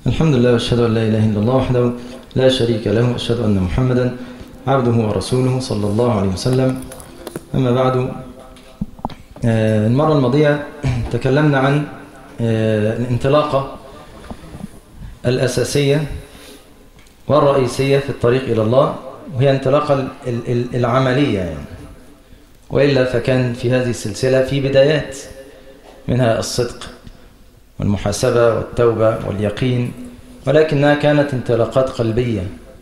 الحمد لله واشهد ان لا اله الا الله وحده لا شريك له واشهد ان محمدا عبده ورسوله صلى الله عليه وسلم اما بعد آه، المره الماضيه تكلمنا عن آه، الانطلاقه الاساسيه والرئيسيه في الطريق الى الله وهي انطلاقه ال- ال- العمليه يعني والا فكان في هذه السلسله في بدايات منها الصدق والمحاسبة والتوبة واليقين ولكنها كانت انطلاقات قلبية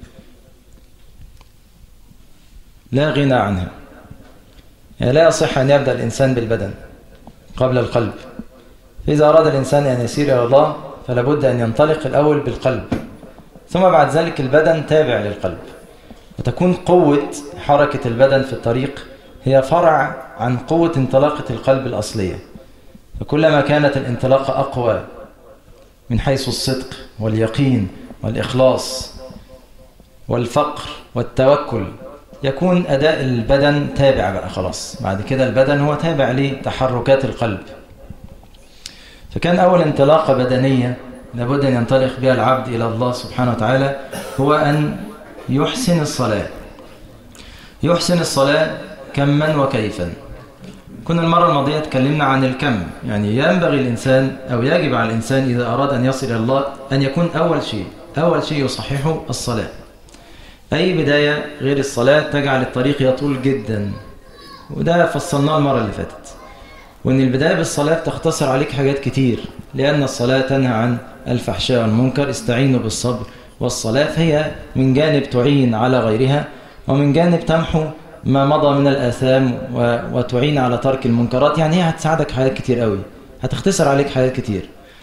لا غنى عنها يعني لا يصح أن يبدأ الإنسان بالبدن قبل القلب فإذا أراد الإنسان أن يسير إلى الله فلا بد أن ينطلق الأول بالقلب ثم بعد ذلك البدن تابع للقلب وتكون قوة حركة البدن في الطريق هي فرع عن قوة انطلاقة القلب الأصلية فكلما كانت الانطلاقة أقوى من حيث الصدق واليقين والإخلاص والفقر والتوكل يكون أداء البدن تابع بقى خلاص بعد كده البدن هو تابع لتحركات القلب فكان أول انطلاقة بدنية لابد أن ينطلق بها العبد إلى الله سبحانه وتعالى هو أن يحسن الصلاة يحسن الصلاة كما وكيفا كنا المرة الماضية تكلمنا عن الكم يعني ينبغي الإنسان أو يجب على الإنسان إذا أراد أن يصل إلى الله أن يكون أول شيء أول شيء يصححه الصلاة أي بداية غير الصلاة تجعل الطريق يطول جدا وده فصلناه المرة اللي فاتت وأن البداية بالصلاة تختصر عليك حاجات كتير لأن الصلاة تنهى عن الفحشاء والمنكر استعينوا بالصبر والصلاة فهي من جانب تعين على غيرها ومن جانب تمحو ما مضى من الآثام و... وتعين على ترك المنكرات يعني هي هتساعدك حاجات كتير قوي هتختصر عليك حاجات كتير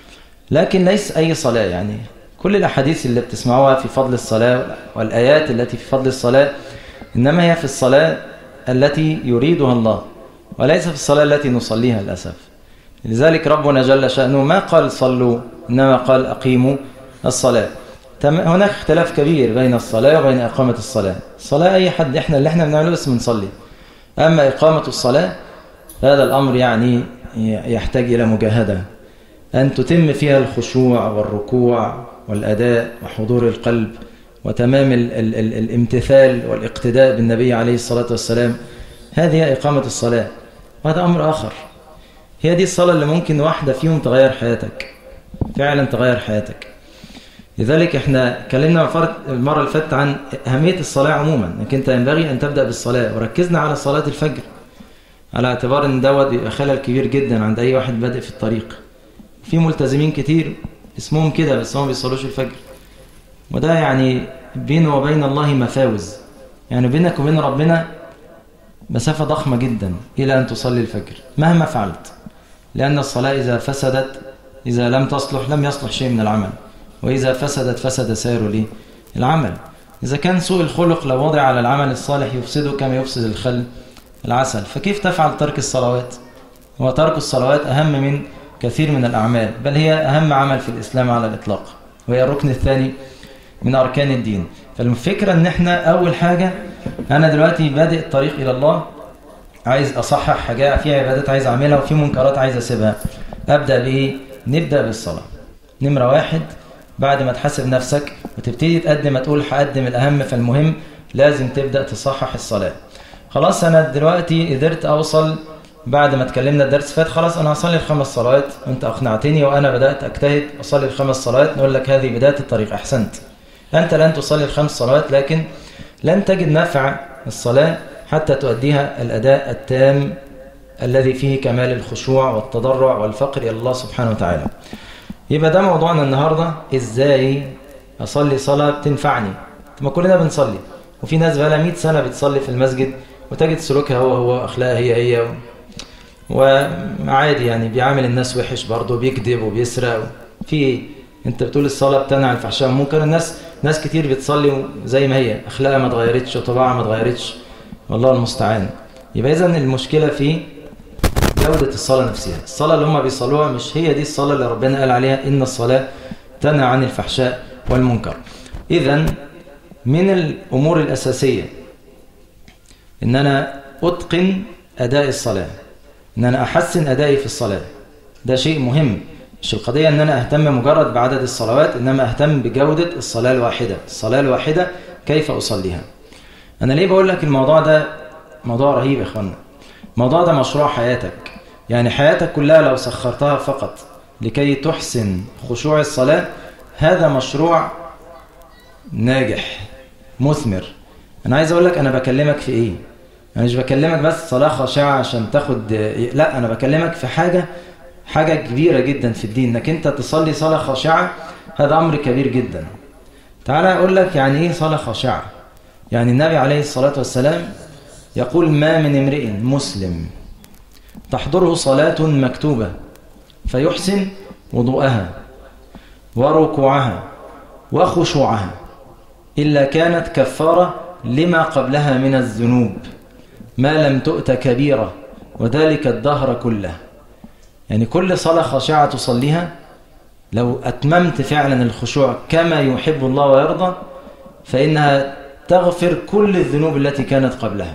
لكن ليس أي صلاة يعني كل الأحاديث اللي بتسمعوها في فضل الصلاة والآيات التي في فضل الصلاة إنما هي في الصلاة التي يريدها الله وليس في الصلاة التي نصليها للأسف لذلك ربنا جل شأنه ما قال صلوا إنما قال أقيموا الصلاة هناك اختلاف كبير بين الصلاة وبين إقامة الصلاة الصلاة أي حد إحنا اللي إحنا بنعمله بس بنصلي أما إقامة الصلاة هذا الأمر يعني يحتاج إلى مجاهدة أن تتم فيها الخشوع والركوع والأداء وحضور القلب وتمام ال ال ال الامتثال والاقتداء بالنبي عليه الصلاة والسلام هذه هي إقامة الصلاة وهذا أمر آخر هي دي الصلاة اللي ممكن واحدة فيهم تغير حياتك فعلا تغير حياتك لذلك احنا اتكلمنا المرة اللي فاتت عن أهمية الصلاة عموما انك انت ينبغي أن تبدأ بالصلاة وركزنا على صلاة الفجر على اعتبار ان دوت بيبقى خلل كبير جدا عند أي واحد بادئ في الطريق في ملتزمين كتير اسمهم كده بس هم بيصلوش الفجر وده يعني بينه وبين الله مفاوز يعني بينك وبين ربنا مسافة ضخمة جدا إلى أن تصلي الفجر مهما فعلت لأن الصلاة إذا فسدت إذا لم تصلح لم يصلح شيء من العمل وإذا فسدت فسد سائر لي العمل إذا كان سوء الخلق لو وضع على العمل الصالح يفسده كما يفسد الخل العسل فكيف تفعل ترك الصلوات هو ترك الصلوات أهم من كثير من الأعمال بل هي أهم عمل في الإسلام على الإطلاق وهي الركن الثاني من أركان الدين فالفكرة أن احنا أول حاجة أنا دلوقتي بادئ الطريق إلى الله عايز أصحح حاجة في عبادات عايز أعملها وفي منكرات عايز أسيبها أبدأ بإيه؟ نبدأ بالصلاة نمرة واحد بعد ما تحاسب نفسك وتبتدي تقدم تقول هقدم الأهم فالمهم لازم تبدأ تصحح الصلاة خلاص أنا دلوقتي قدرت أوصل بعد ما اتكلمنا الدرس فات خلاص أنا هصلي الخمس صلوات وأنت أقنعتني وأنا بدأت أجتهد أصلي الخمس صلوات نقول لك هذه بداية الطريق أحسنت أنت لن تصلي الخمس صلوات لكن لن تجد نفع الصلاة حتى تؤديها الأداء التام الذي فيه كمال الخشوع والتضرع والفقر إلى الله سبحانه وتعالى يبقى ده موضوعنا النهاردة ازاي اصلي صلاة بتنفعني ما كلنا بنصلي وفي ناس بقى 100 سنة بتصلي في المسجد وتجد سلوكها هو هو اخلاقها هي هي وعادي يعني بيعامل الناس وحش برضه بيكذب وبيسرق في ايه انت بتقول الصلاة بتنهى عن الفحشاء والمنكر الناس ناس كتير بتصلي زي ما هي اخلاقها ما اتغيرتش وطباعها ما اتغيرتش والله المستعان يبقى اذا المشكلة في جودة الصلاة نفسها الصلاة اللي هم بيصلوها مش هي دي الصلاة اللي ربنا قال عليها إن الصلاة تنهى عن الفحشاء والمنكر إذا من الأمور الأساسية إن أنا أتقن أداء الصلاة إن أنا أحسن أدائي في الصلاة ده شيء مهم مش القضية ان انا اهتم مجرد بعدد الصلوات انما اهتم بجودة الصلاة الواحدة الصلاة الواحدة كيف اصليها انا ليه بقول لك الموضوع ده موضوع رهيب يا اخوانا الموضوع ده مشروع حياتك يعني حياتك كلها لو سخرتها فقط لكي تحسن خشوع الصلاة هذا مشروع ناجح مثمر انا عايز اقول لك انا بكلمك في ايه انا مش بكلمك بس صلاة خاشعة عشان تاخد لا انا بكلمك في حاجة حاجة كبيرة جدا في الدين انك انت تصلي صلاة خاشعة هذا امر كبير جدا تعالى اقول لك يعني ايه صلاة خاشعة يعني النبي عليه الصلاة والسلام يقول ما من امرئ مسلم تحضره صلاة مكتوبة فيحسن وضوءها وركوعها وخشوعها إلا كانت كفارة لما قبلها من الذنوب ما لم تؤت كبيرة وذلك الدهر كله يعني كل صلاة خاشعة تصليها لو أتممت فعلا الخشوع كما يحب الله ويرضى فإنها تغفر كل الذنوب التي كانت قبلها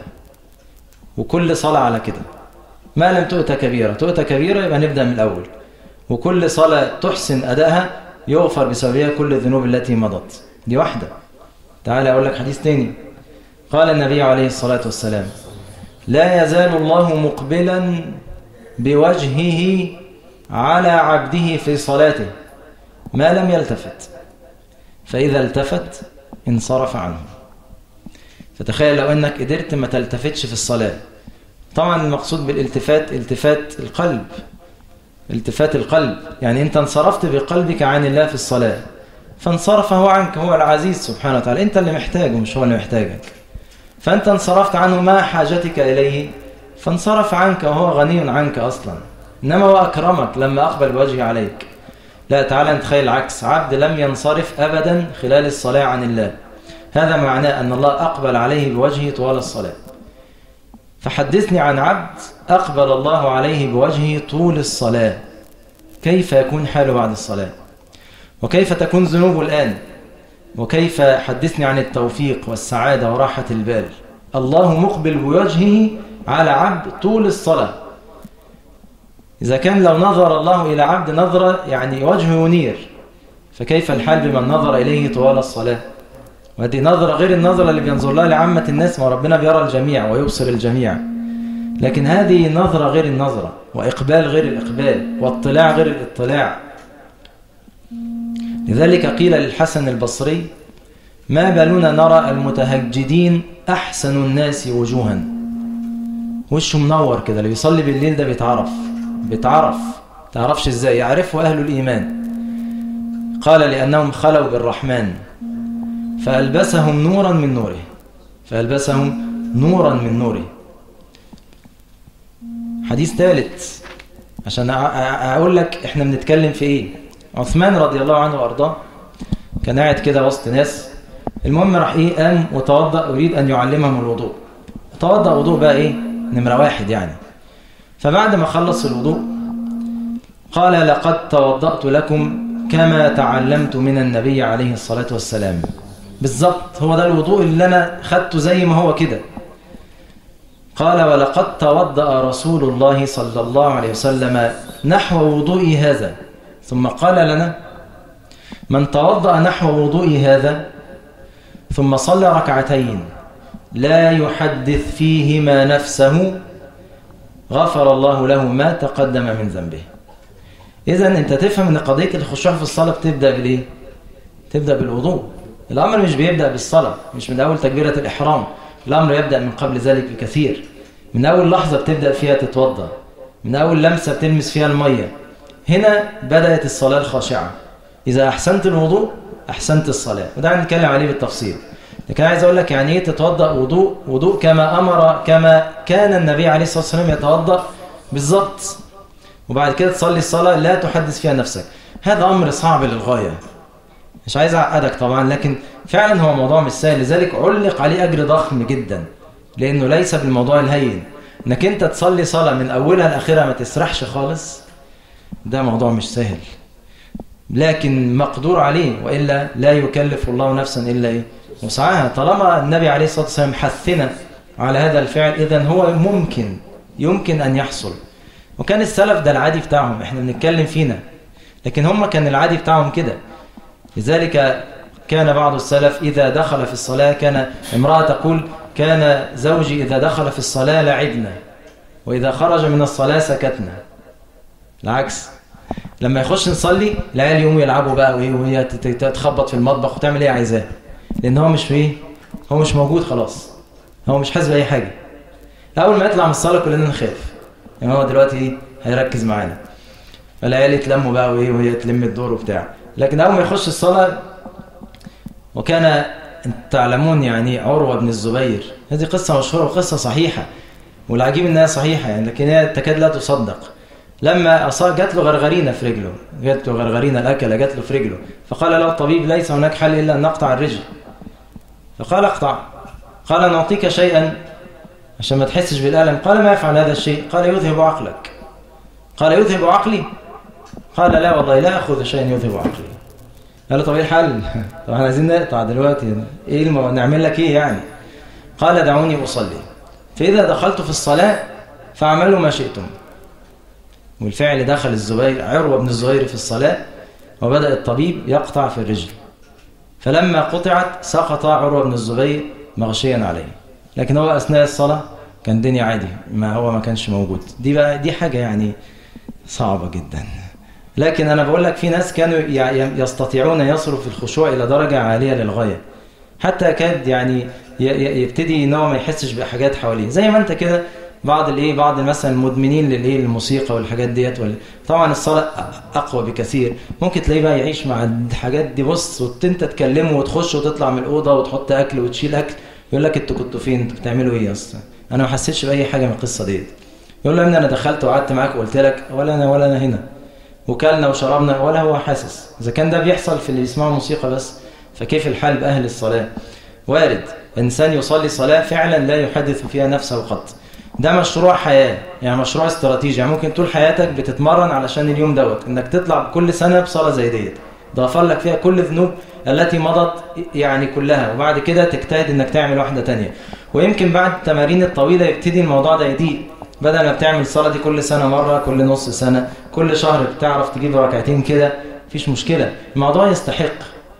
وكل صلاة على كده ما لم تؤت كبيرة تؤت كبيرة يبقى نبدأ من الأول وكل صلاة تحسن أدائها يغفر بسببها كل الذنوب التي مضت دي واحدة تعالى أقول لك حديث تاني قال النبي عليه الصلاة والسلام لا يزال الله مقبلا بوجهه على عبده في صلاته ما لم يلتفت فإذا التفت انصرف عنه فتخيل لو أنك قدرت ما تلتفتش في الصلاة طبعا المقصود بالالتفات التفات القلب التفات القلب يعني أنت انصرفت بقلبك عن الله في الصلاة فانصرف هو عنك هو العزيز سبحانه وتعالى أنت اللي محتاجه مش هو اللي محتاجك فأنت انصرفت عنه ما حاجتك إليه فانصرف عنك وهو غني عنك أصلا إنما هو أكرمك لما أقبل بوجهه عليك لا تعالى نتخيل العكس عبد لم ينصرف أبدا خلال الصلاة عن الله هذا معناه أن الله أقبل عليه بوجهه طوال الصلاة فحدثني عن عبد أقبل الله عليه بوجهه طول الصلاة كيف يكون حاله بعد الصلاة وكيف تكون ذنوبه الآن وكيف حدثني عن التوفيق والسعادة وراحة البال الله مقبل بوجهه على عبد طول الصلاة إذا كان لو نظر الله إلى عبد نظرة يعني وجهه ينير فكيف الحال بمن نظر إليه طوال الصلاة وهذه نظرة غير النظرة اللي بينظر لها لعامة الناس ما ربنا بيرى الجميع ويبصر الجميع لكن هذه نظرة غير النظرة وإقبال غير الإقبال واطلاع غير الاطلاع لذلك قيل للحسن البصري ما بالنا نرى المتهجدين أحسن الناس وجوها وشه منور كده اللي بيصلي بالليل ده بيتعرف بيتعرف تعرفش ازاي يعرفه أهل الإيمان قال لأنهم خلوا بالرحمن فألبسهم نورا من نوره فألبسهم نورا من نوره حديث ثالث عشان أقول لك احنا بنتكلم في ايه عثمان رضي الله عنه وارضاه كان قاعد كده وسط ناس المهم راح ايه قام وتوضأ يريد ان يعلمهم الوضوء توضأ وضوء بقى ايه نمرة واحد يعني فبعد ما خلص الوضوء قال لقد توضأت لكم كما تعلمت من النبي عليه الصلاة والسلام بالظبط هو ده الوضوء اللي أنا خدته زي ما هو كده قال ولقد توضأ رسول الله صلى الله عليه وسلم نحو وضوئي هذا ثم قال لنا من توضأ نحو وضوئي هذا ثم صلى ركعتين لا يحدث فيهما نفسه غفر الله له ما تقدم من ذنبه إذا أنت تفهم أن قضية الخشوع في الصلاة بتبدأ بالإيه؟ تبدأ بالوضوء الأمر مش بيبدأ بالصلاة مش من أول تكبيرة الإحرام الأمر يبدأ من قبل ذلك بكثير من أول لحظة بتبدأ فيها تتوضأ من أول لمسة بتلمس فيها المية هنا بدأت الصلاة الخاشعة إذا أحسنت الوضوء أحسنت الصلاة وده هنتكلم عليه بالتفصيل لكن عايز أقول لك يعني إيه تتوضأ وضوء وضوء كما أمر كما كان النبي عليه الصلاة والسلام يتوضأ بالظبط وبعد كده تصلي الصلاة لا تحدث فيها نفسك هذا أمر صعب للغاية مش عايز أعقدك طبعا لكن فعلا هو موضوع مش سهل لذلك علق عليه أجر ضخم جدا لأنه ليس بالموضوع الهين انك انت تصلي صلاة من أولها لآخرها ما تسرحش خالص ده موضوع مش سهل لكن مقدور عليه وإلا لا يكلف الله نفسا إلا إيه وسعاها طالما النبي عليه الصلاة والسلام حثنا على هذا الفعل إذا هو ممكن يمكن أن يحصل وكان السلف ده العادي بتاعهم احنا بنتكلم فينا لكن هم كان العادي بتاعهم كده لذلك كان بعض السلف إذا دخل في الصلاة كان امرأة تقول كان زوجي إذا دخل في الصلاة لعبنا وإذا خرج من الصلاة سكتنا العكس لما يخش نصلي العيال يقوموا يلعبوا بقى وهي تخبط في المطبخ وتعمل ايه عايزاه لان هو مش ايه هو مش موجود خلاص هو مش حاسس باي حاجه اول ما يطلع من الصلاه كلنا نخاف يعني هو دلوقتي ايه هيركز معانا العيال يتلموا بقى وايه وهي تلم الدور وبتاع لكن اول ما يخش الصلاه وكان تعلمون يعني عروه بن الزبير هذه قصه مشهوره وقصه صحيحه والعجيب انها صحيحه يعني لكن هي تكاد لا تصدق لما أصاب جات له غرغرينة في رجله جات له غرغرينة الأكلة جات له في رجله فقال له الطبيب ليس هناك حل إلا أن نقطع الرجل فقال اقطع قال نعطيك شيئا عشان ما تحسش بالألم قال ما يفعل هذا الشيء قال يذهب عقلك قال يذهب عقلي قال لا والله لا أخذ شيئا يذهب عقلي قال له طب ايه الحل طب احنا عايزين نقطع دلوقتي ايه الم... نعمل لك ايه يعني قال دعوني أصلي فإذا دخلت في الصلاة فاعملوا ما شئتم والفعل دخل الزبير عروة بن الزبير في الصلاة وبدأ الطبيب يقطع في الرجل فلما قطعت سقط عروة بن الزبير مغشيا عليه لكن هو أثناء الصلاة كان الدنيا عادي ما هو ما كانش موجود دي بقى دي حاجة يعني صعبة جدا لكن أنا بقول لك في ناس كانوا يستطيعون يصلوا في الخشوع إلى درجة عالية للغاية حتى كاد يعني يبتدي ان هو ما يحسش بحاجات حواليه زي ما انت كده بعض الايه بعض مثلا المدمنين للايه الموسيقى والحاجات ديت طبعا الصلاه اقوى بكثير ممكن تلاقيه بقى يعيش مع الحاجات دي بص وانت تكلمه وتخش وتطلع من الاوضه وتحط اكل وتشيل اكل يقول لك انتوا كنتوا فين انتوا بتعملوا ايه اصلا انا ما حسيتش باي حاجه من القصه ديت يقول له يا ابني انا دخلت وقعدت معاك وقلت لك ولا انا ولا انا هنا وكلنا وشربنا ولا هو حاسس اذا كان ده بيحصل في اللي بيسمعوا موسيقى بس فكيف الحال باهل الصلاه وارد انسان يصلي صلاه فعلا لا يحدث فيها نفسه قط ده مشروع حياة يعني مشروع استراتيجي يعني ممكن طول حياتك بتتمرن علشان اليوم دوت انك تطلع كل سنة بصلاة زي ديت ضافر لك فيها كل الذنوب التي مضت يعني كلها وبعد كده تجتهد انك تعمل واحدة تانية ويمكن بعد التمارين الطويلة يبتدي الموضوع ده يضيق بدل ما بتعمل الصلاة دي كل سنة مرة كل نص سنة كل شهر بتعرف تجيب ركعتين كده مفيش مشكلة الموضوع يستحق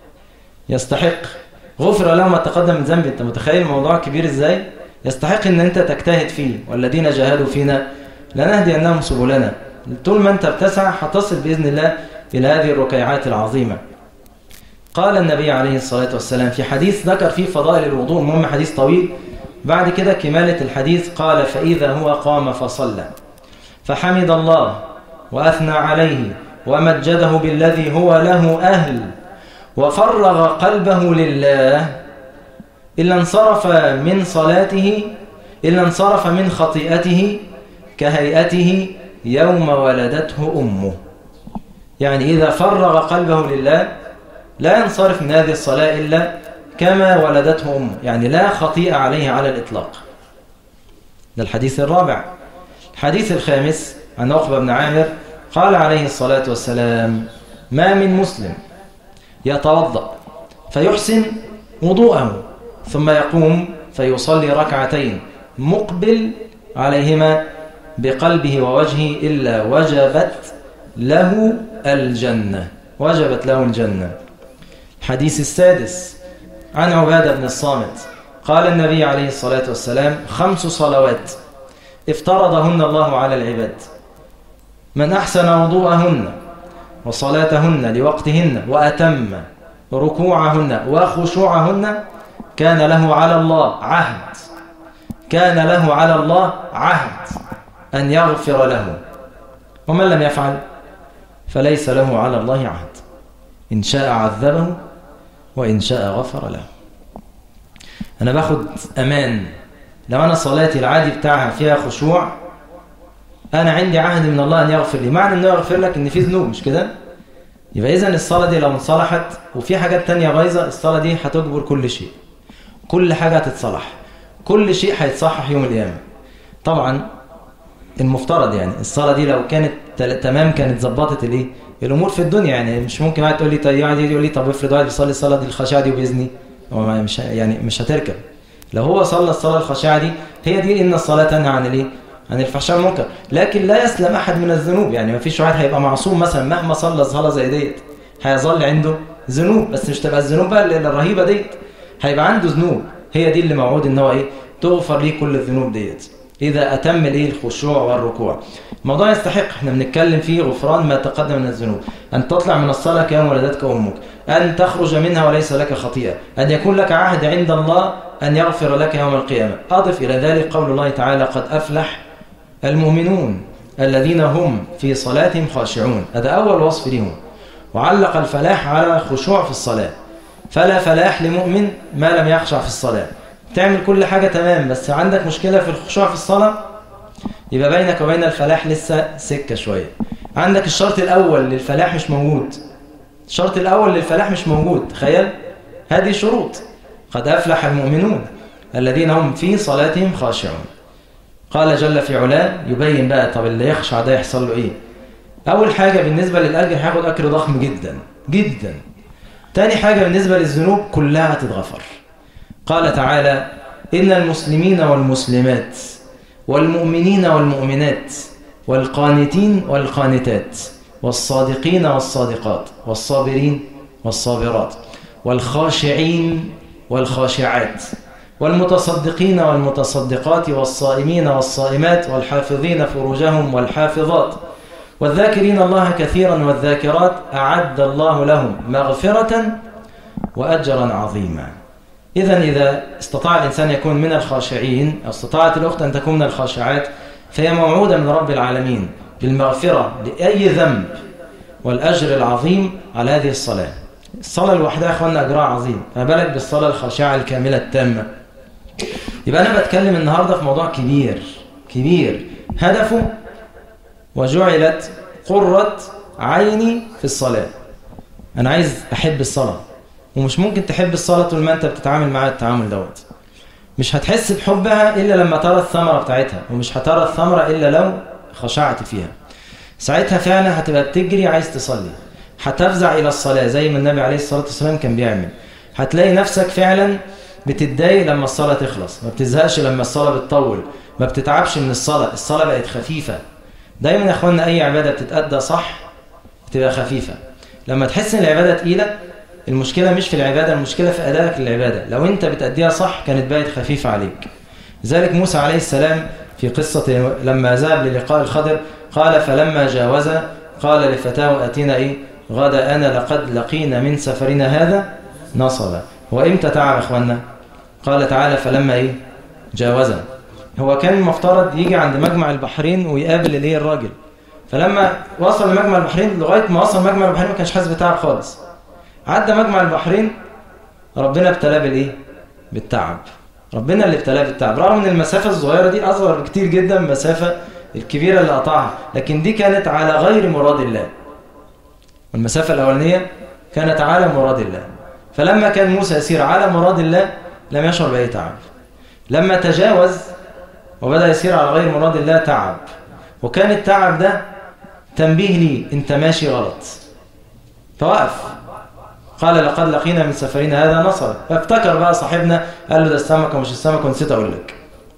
يستحق غفر له ما تقدم من ذنب انت متخيل الموضوع كبير ازاي يستحق ان انت تجتهد فيه والذين جاهدوا فينا لنهدينهم سبلنا طول ما انت بتسعى هتصل باذن الله الى هذه الركيعات العظيمه قال النبي عليه الصلاه والسلام في حديث ذكر فيه فضائل الوضوء المهم حديث طويل بعد كده كماله الحديث قال فاذا هو قام فصلى فحمد الله واثنى عليه ومجده بالذي هو له اهل وفرغ قلبه لله إلا انصرف من صلاته إلا انصرف من خطيئته كهيئته يوم ولدته أمه يعني إذا فرغ قلبه لله لا ينصرف من هذه الصلاة إلا كما ولدته أمه يعني لا خطيئة عليه على الإطلاق ده الحديث الرابع الحديث الخامس عن عقبة بن عامر قال عليه الصلاة والسلام ما من مسلم يتوضأ فيحسن وضوءه ثم يقوم فيصلي ركعتين مقبل عليهما بقلبه ووجهه إلا وجبت له الجنة وجبت له الجنة الحديث السادس عن عبادة بن الصامت قال النبي عليه الصلاة والسلام خمس صلوات افترضهن الله على العباد من أحسن وضوءهن وصلاتهن لوقتهن وأتم ركوعهن وخشوعهن كان له على الله عهد كان له على الله عهد أن يغفر له ومن لم يفعل فليس له على الله عهد إن شاء عذبه وإن شاء غفر له أنا باخد أمان لو أنا صلاتي العادي بتاعها فيها خشوع أنا عندي عهد من الله أن يغفر لي معنى أنه يغفر لك أن في ذنوب مش كده يبقى إذن الصلاة دي لو انصلحت وفي حاجات تانية بايظة الصلاة دي هتجبر كل شيء كل حاجة هتتصلح كل شيء هيتصحح يوم القيامة طبعا المفترض يعني الصلاة دي لو كانت تمام كانت ظبطت الايه الامور في الدنيا يعني مش ممكن واحد تقول لي طيب واحد يقول لي طب افرض واحد بيصلي الصلاه دي الخشعه دي وباذني هو مش يعني مش هتركب لو هو صلى الصلاه الخشعه دي هي دي ان الصلاه تنهى عن الايه عن الفحشاء والمنكر لكن لا يسلم احد من الذنوب يعني ما فيش واحد هيبقى معصوم مثلا مهما صلى صلاه زي ديت هيظل عنده ذنوب بس مش تبقى الذنوب بقى اللي الرهيبه ديت هيبقى عنده ذنوب هي دي اللي موعود ان هو ايه تغفر ليه كل الذنوب ديت اذا اتم الايه الخشوع والركوع الموضوع يستحق احنا بنتكلم فيه غفران ما تقدم من الذنوب ان تطلع من الصلاه كيوم ولدتك امك ان تخرج منها وليس لك خطيئه ان يكون لك عهد عند الله ان يغفر لك يوم القيامه اضف الى ذلك قول الله تعالى قد افلح المؤمنون الذين هم في صلاتهم خاشعون هذا اول وصف لهم وعلق الفلاح على خشوع في الصلاه فلا فلاح لمؤمن ما لم يخشع في الصلاه تعمل كل حاجة تمام بس عندك مشكلة في الخشوع في الصلاة يبقى بينك وبين الفلاح لسه سكة شوية عندك الشرط الأول للفلاح مش موجود الشرط الأول للفلاح مش موجود تخيل هذه شروط قد أفلح المؤمنون الذين هم في صلاتهم خاشعون قال جل في علاه يبين بقى طب اللي يخشع ده يحصل له ايه أول حاجة بالنسبة للأجر هياخد أجر ضخم جدا جدا تاني حاجة بالنسبة للذنوب كلها هتتغفر قال تعالى إن المسلمين والمسلمات والمؤمنين والمؤمنات والقانتين والقانتات والصادقين والصادقات والصابرين والصابرات والخاشعين والخاشعات والمتصدقين والمتصدقات والصائمين والصائمات والحافظين فروجهم والحافظات والذاكرين الله كثيرا والذاكرات أعد الله لهم مغفرة وأجرا عظيما إذا إذا استطاع الإنسان يكون من الخاشعين أو استطاعت الأخت أن تكون من الخاشعات فهي موعودة من رب العالمين بالمغفرة لأي ذنب والأجر العظيم على هذه الصلاة الصلاة لوحدها أخوانا أجرها عظيم فما بالك بالصلاة الخاشعة الكاملة التامة يبقى أنا بتكلم النهاردة في موضوع كبير كبير هدفه وجعلت قرة عيني في الصلاة أنا عايز أحب الصلاة ومش ممكن تحب الصلاة طول ما أنت بتتعامل معاها التعامل دوت مش هتحس بحبها إلا لما ترى الثمرة بتاعتها ومش هترى الثمرة إلا لو خشعت فيها ساعتها فعلا هتبقى بتجري عايز تصلي هتفزع إلى الصلاة زي ما النبي عليه الصلاة والسلام كان بيعمل هتلاقي نفسك فعلا بتتضايق لما الصلاة تخلص ما بتزهقش لما الصلاة بتطول ما بتتعبش من الصلاة الصلاة بقت خفيفة دايما يا اخوانا أي عبادة بتتأدى صح بتبقى خفيفة لما تحس ان العبادة تقيلة المشكلة مش في العبادة المشكلة في أدائك للعبادة لو أنت بتأديها صح كانت بقت خفيفة عليك لذلك موسى عليه السلام في قصة لما ذهب للقاء الخضر قال فلما جاوز قال لفتاه أتينا إيه غدا أنا لقد لقينا من سفرنا هذا نصبا وإمتى تعب أخوانا قال تعالى فلما إيه جاوز هو كان المفترض يجي عند مجمع البحرين ويقابل الايه الراجل فلما وصل لمجمع البحرين لغايه ما وصل مجمع البحرين ما كانش حاسس بتعب خالص عدى مجمع البحرين ربنا ابتلاه بالايه بالتعب ربنا اللي ابتلاه بالتعب رغم ان المسافه الصغيره دي اصغر بكتير جدا من المسافه الكبيره اللي قطعها لكن دي كانت على غير مراد الله والمسافه الاولانيه كانت على مراد الله فلما كان موسى يسير على مراد الله لم يشعر باي تعب لما تجاوز وبدا يسير على غير مراد الله تعب وكان التعب ده تنبيه لي انت ماشي غلط فوقف قال لقد لقينا من سفرنا هذا نصر فافتكر بقى صاحبنا قال له ده السمك ومش السمك ونسيت اقول لك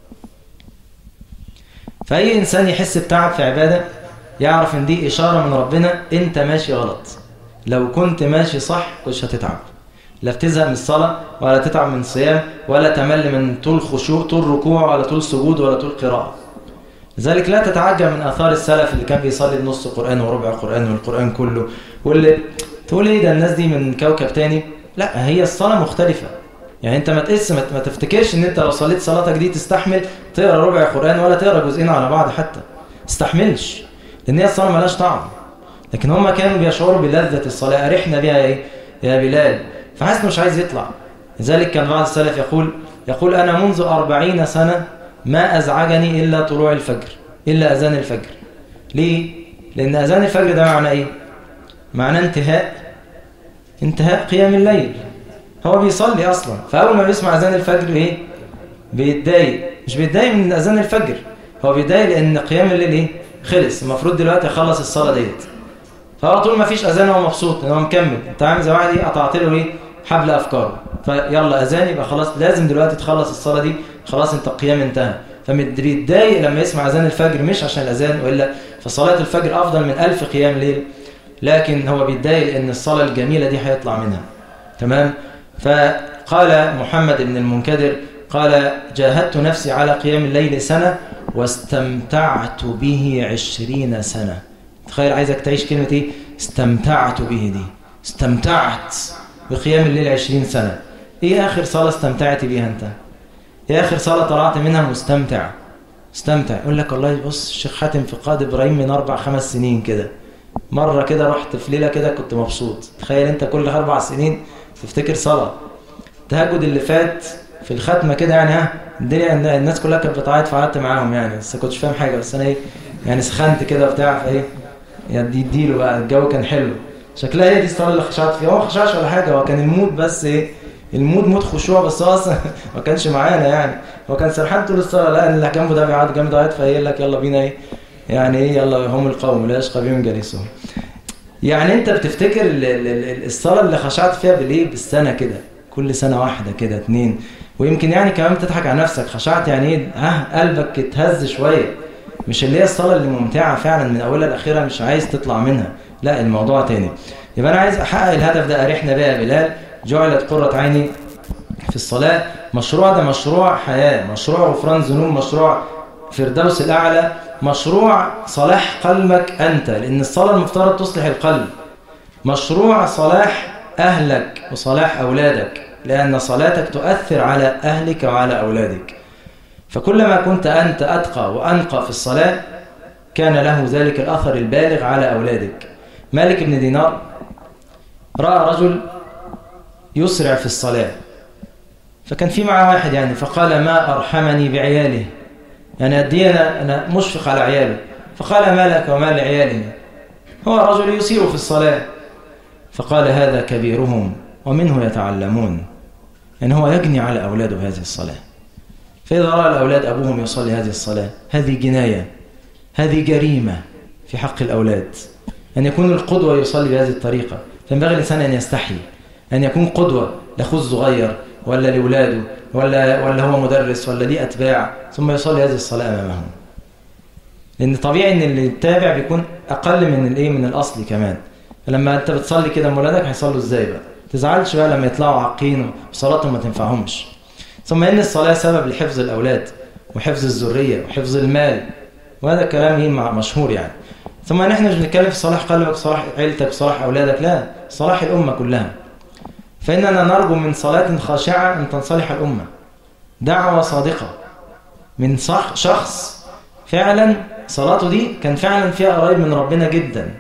فاي انسان يحس بتعب في عباده يعرف ان دي اشاره من ربنا انت ماشي غلط لو كنت ماشي صح مش هتتعب لا بتزهق من الصلاه ولا تتعب من الصيام ولا تمل من طول خشوع طول ركوع ولا طول سجود ولا طول قراءه لذلك لا تتعجب من اثار السلف اللي كان بيصلي بنص قران وربع قران والقران كله واللي تقول ايه ده الناس دي من كوكب تاني لا هي الصلاة مختلفة يعني انت ما تقس ما تفتكرش ان انت لو صليت صلاتك دي تستحمل تقرا ربع قرآن ولا تقرا جزئين على بعض حتى استحملش لان هي الصلاة ملهاش طعم لكن هم كانوا بيشعروا بلذة الصلاة أرحنا بها ايه يا بلال فحسن مش عايز يطلع لذلك كان بعض السلف يقول يقول أنا منذ أربعين سنة ما أزعجني إلا طلوع الفجر إلا أذان الفجر ليه؟ لأن أذان الفجر ده معنى إيه؟ معناه انتهاء انتهاء قيام الليل هو بيصلي أصلا فأول ما بيسمع أذان الفجر إيه؟ بيتضايق مش بيتضايق من أذان الفجر هو بيتضايق لأن قيام الليل إيه؟ خلص المفروض دلوقتي يخلص الصلاة ديت فهو طول ما فيش أذان هو مبسوط إن هو مكمل أنت عامل زي واحد إيه قطعت له إيه؟ حبل أفكاره فيلا أذان يبقى خلاص لازم دلوقتي تخلص الصلاة دي خلاص أنت القيام انتهى فبيتضايق لما يسمع اذان الفجر مش عشان الاذان والا فصلاه الفجر افضل من ألف قيام ليل لكن هو بيتضايق لان الصلاه الجميله دي هيطلع منها تمام فقال محمد بن المنكدر قال جاهدت نفسي على قيام الليل سنة واستمتعت به عشرين سنة تخيل عايزك تعيش كلمة ايه استمتعت به دي استمتعت بقيام الليل عشرين سنة ايه اخر صلاة استمتعت بيها انت ايه اخر صلاة طلعت منها مستمتع استمتع يقول لك والله بص الشيخ حاتم في قاد ابراهيم من اربع خمس سنين كده مرة كده رحت في ليلة كده كنت مبسوط تخيل انت كل اربع سنين تفتكر صلاة التهجد اللي فات في الختمة كده يعني ها الدنيا الناس كلها كانت بتعيط فقعدت معاهم يعني بس كنتش فاهم حاجة بس انا ايه يعني سخنت كده وبتاع فايه يعني يديله بقى الجو كان حلو شكلها هي دي الصلاة اللي خشعت فيها هو ما خشعش ولا حاجة هو كان المود بس ايه المود مود خشوع بس هو اصلا ما كانش معانا يعني هو كان سرحان طول الصلاة لا اللي جنبه ده بيقعد جنبه ده فقال لك يلا بينا ايه يعني ايه يلا هم القوم لا يشقى بهم جليسهم يعني انت بتفتكر الصلاة اللي خشعت فيها بالايه بالسنة كده كل سنة واحدة كده اتنين ويمكن يعني كمان بتضحك على نفسك خشعت يعني ايه ها قلبك اتهز شوية مش اللي هي الصلاة اللي ممتعة فعلا من أولها لأخيرها مش عايز تطلع منها لا الموضوع تاني يبقى أنا عايز أحقق الهدف ده أريحنا بقى يا بلال جعلت قرة عيني في الصلاة مشروع ده مشروع حياة مشروع غفران ذنوب مشروع فردوس الأعلى مشروع صلاح قلبك أنت لأن الصلاة المفترض تصلح القلب مشروع صلاح أهلك وصلاح أولادك لأن صلاتك تؤثر على أهلك وعلى أولادك فكلما كنت أنت أتقى وأنقى في الصلاة كان له ذلك الأثر البالغ على أولادك مالك بن دينار رأى رجل يسرع في الصلاة فكان في معه واحد يعني فقال ما أرحمني بعياله يعني قد أنا, أنا مشفق على عياله فقال ما لك وما لعياله هو رجل يسير في الصلاة فقال هذا كبيرهم ومنه يتعلمون يعني هو يجني على أولاده هذه الصلاة فإذا رأى الأولاد أبوهم يصلي هذه الصلاة هذه جناية هذه جريمة في حق الأولاد أن يكون القدوة يصلي بهذه الطريقة فينبغي الإنسان أن يستحي أن يكون قدوة لأخوه الصغير ولا لأولاده ولا, ولا هو مدرس ولا ليه أتباع ثم يصلي هذه الصلاة أمامهم لأن طبيعي أن اللي يتابع بيكون أقل من الإيه من الأصل كمان فلما أنت بتصلي كده مولادك هيصلوا إزاي بقى تزعلش بقى لما يطلعوا عاقين وصلاتهم ما تنفعهمش ثم ان الصلاه سبب لحفظ الاولاد وحفظ الذريه وحفظ المال وهذا كلام ايه مشهور يعني ثم نحن مش بنتكلم في صلاح قلبك صلاح عيلتك صلاح اولادك لا صلاح الامه كلها فاننا نرجو من صلاه خاشعه ان تنصلح الامه دعوه صادقه من صح شخص فعلا صلاته دي كان فعلا فيها قريب من ربنا جدا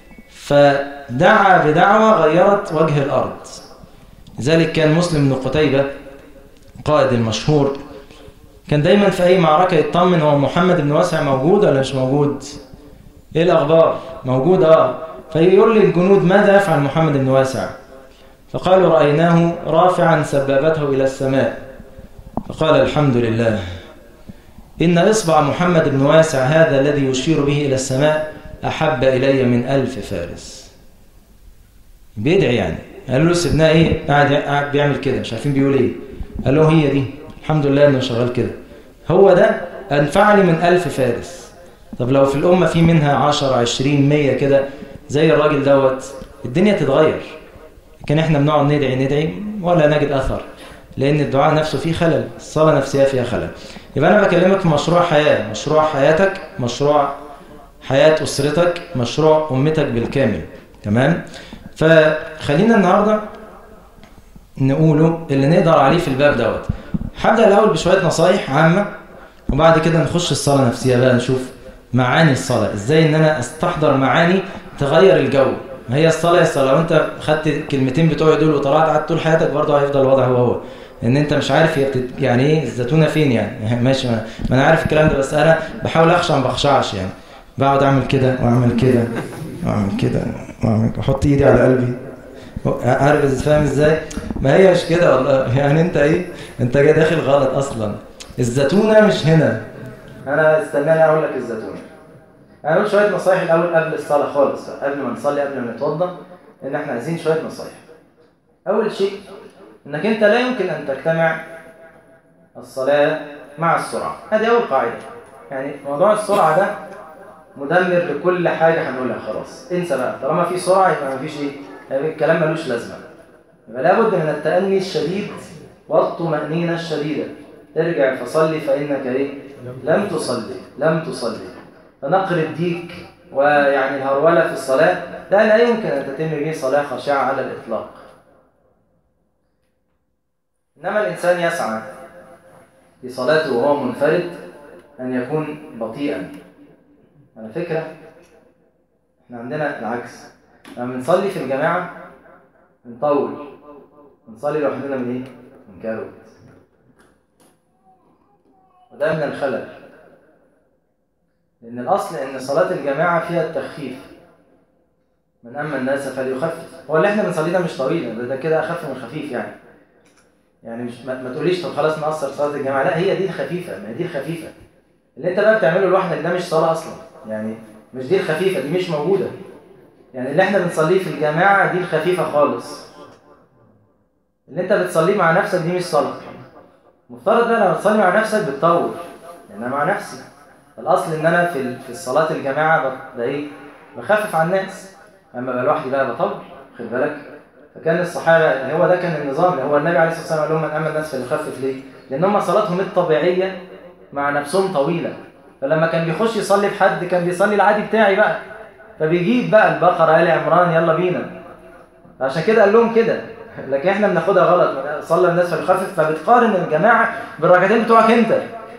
فدعا بدعوة غيرت وجه الأرض لذلك كان مسلم بن قتيبة قائد المشهور كان دايما في أي معركة يطمن هو محمد بن واسع موجود ولا مش موجود إيه الأخبار موجود آه فيقول للجنود ماذا يفعل محمد بن واسع فقالوا رأيناه رافعا سبابته إلى السماء فقال الحمد لله إن إصبع محمد بن واسع هذا الذي يشير به إلى السماء أحب إلي من ألف فارس بيدعي يعني قال له سيدنا إيه قاعد قاعد بيعمل كده مش عارفين بيقول إيه قال له هي دي الحمد لله إنه شغال كده هو ده أنفعني من ألف فارس طب لو في الأمة في منها عشر عشرين مية كده زي الراجل دوت الدنيا تتغير لكن احنا بنقعد ندعي ندعي ولا نجد أثر لأن الدعاء نفسه فيه خلل الصلاة نفسها فيها خلل يبقى أنا بكلمك في مشروع حياة مشروع حياتك مشروع حياة أسرتك مشروع أمتك بالكامل تمام فخلينا النهاردة نقوله اللي نقدر عليه في الباب دوت هبدأ الأول بشوية نصايح عامة وبعد كده نخش الصلاة نفسها بقى نشوف معاني الصلاة ازاي ان انا استحضر معاني تغير الجو ما هي الصلاة الصلاة لو انت خدت الكلمتين بتوعي دول وطلعت قعدت طول حياتك برضه هيفضل الوضع هو هو ان انت مش عارف هي بتت... يعني ايه الزتونه فين يعني ماشي ما... ما انا عارف الكلام ده بس انا بحاول اخشع ما بخشعش يعني بقعد اعمل كده واعمل كده واعمل كده واعمل احط ايدي على قلبي عارف فاهم ازاي ما هي مش كده والله يعني انت ايه انت جاي داخل غلط اصلا الزتونه مش هنا انا استناني اقول لك الزتونه انا اقول شويه نصايح الاول قبل الصلاه خالص قبل ما نصلي قبل ما نتوضا ان احنا عايزين شويه نصايح اول شيء انك انت لا يمكن ان تجتمع الصلاه مع السرعة هذه أول قاعدة يعني موضوع السرعة ده مدمر لكل حاجة هنقولها خلاص انسى بقى طالما في سرعة يبقى مفيش ايه يبقى الكلام ملوش لازمة يبقى لابد من التأني الشديد والطمأنينة الشديدة ارجع فصلي فإنك ايه لم تصلي لم تصلي فنقر الديك ويعني الهرولة في الصلاة لا لا يمكن أن تتم به صلاة خاشعة على الإطلاق إنما الإنسان يسعى في صلاته وهو منفرد أن يكون بطيئا على فكرة احنا عندنا العكس لما بنصلي في الجماعة بنطول بنصلي لوحدنا من ايه؟ من كاروت وده من الخلل لأن الأصل إن صلاة الجماعة فيها التخفيف من أما الناس فليخفف هو اللي احنا بنصليه ده مش طويل ده, ده كده أخف من خفيف يعني يعني مش ما, ما تقوليش طب خلاص نقصر صلاة الجماعة لا هي دي الخفيفة ما هي دي الخفيفة اللي انت بقى بتعمله لوحدك ده مش صلاة أصلا يعني مش دي الخفيفة دي مش موجودة يعني اللي احنا بنصليه في الجماعة دي الخفيفة خالص اللي انت بتصليه مع نفسك دي مش صلاة مفترض بقى لما بتصلي مع نفسك بتطول يعني انا مع نفسي الاصل ان انا في في الصلاه الجماعه ده ايه بخفف على الناس اما بقى لوحدي بقى بطول خد بالك فكان الصحابه هو ده كان النظام هو النبي عليه الصلاه والسلام قال لهم من اما الناس فليخفف ليه لان هم صلاتهم الطبيعيه مع نفسهم طويله فلما كان بيخش يصلي بحد كان بيصلي العادي بتاعي بقى فبيجيب بقى البقره ال عمران يلا بينا عشان كده قال لهم كده لكن احنا بناخدها غلط صلى الناس فليخفف فبتقارن الجماعه بالركعتين بتوعك انت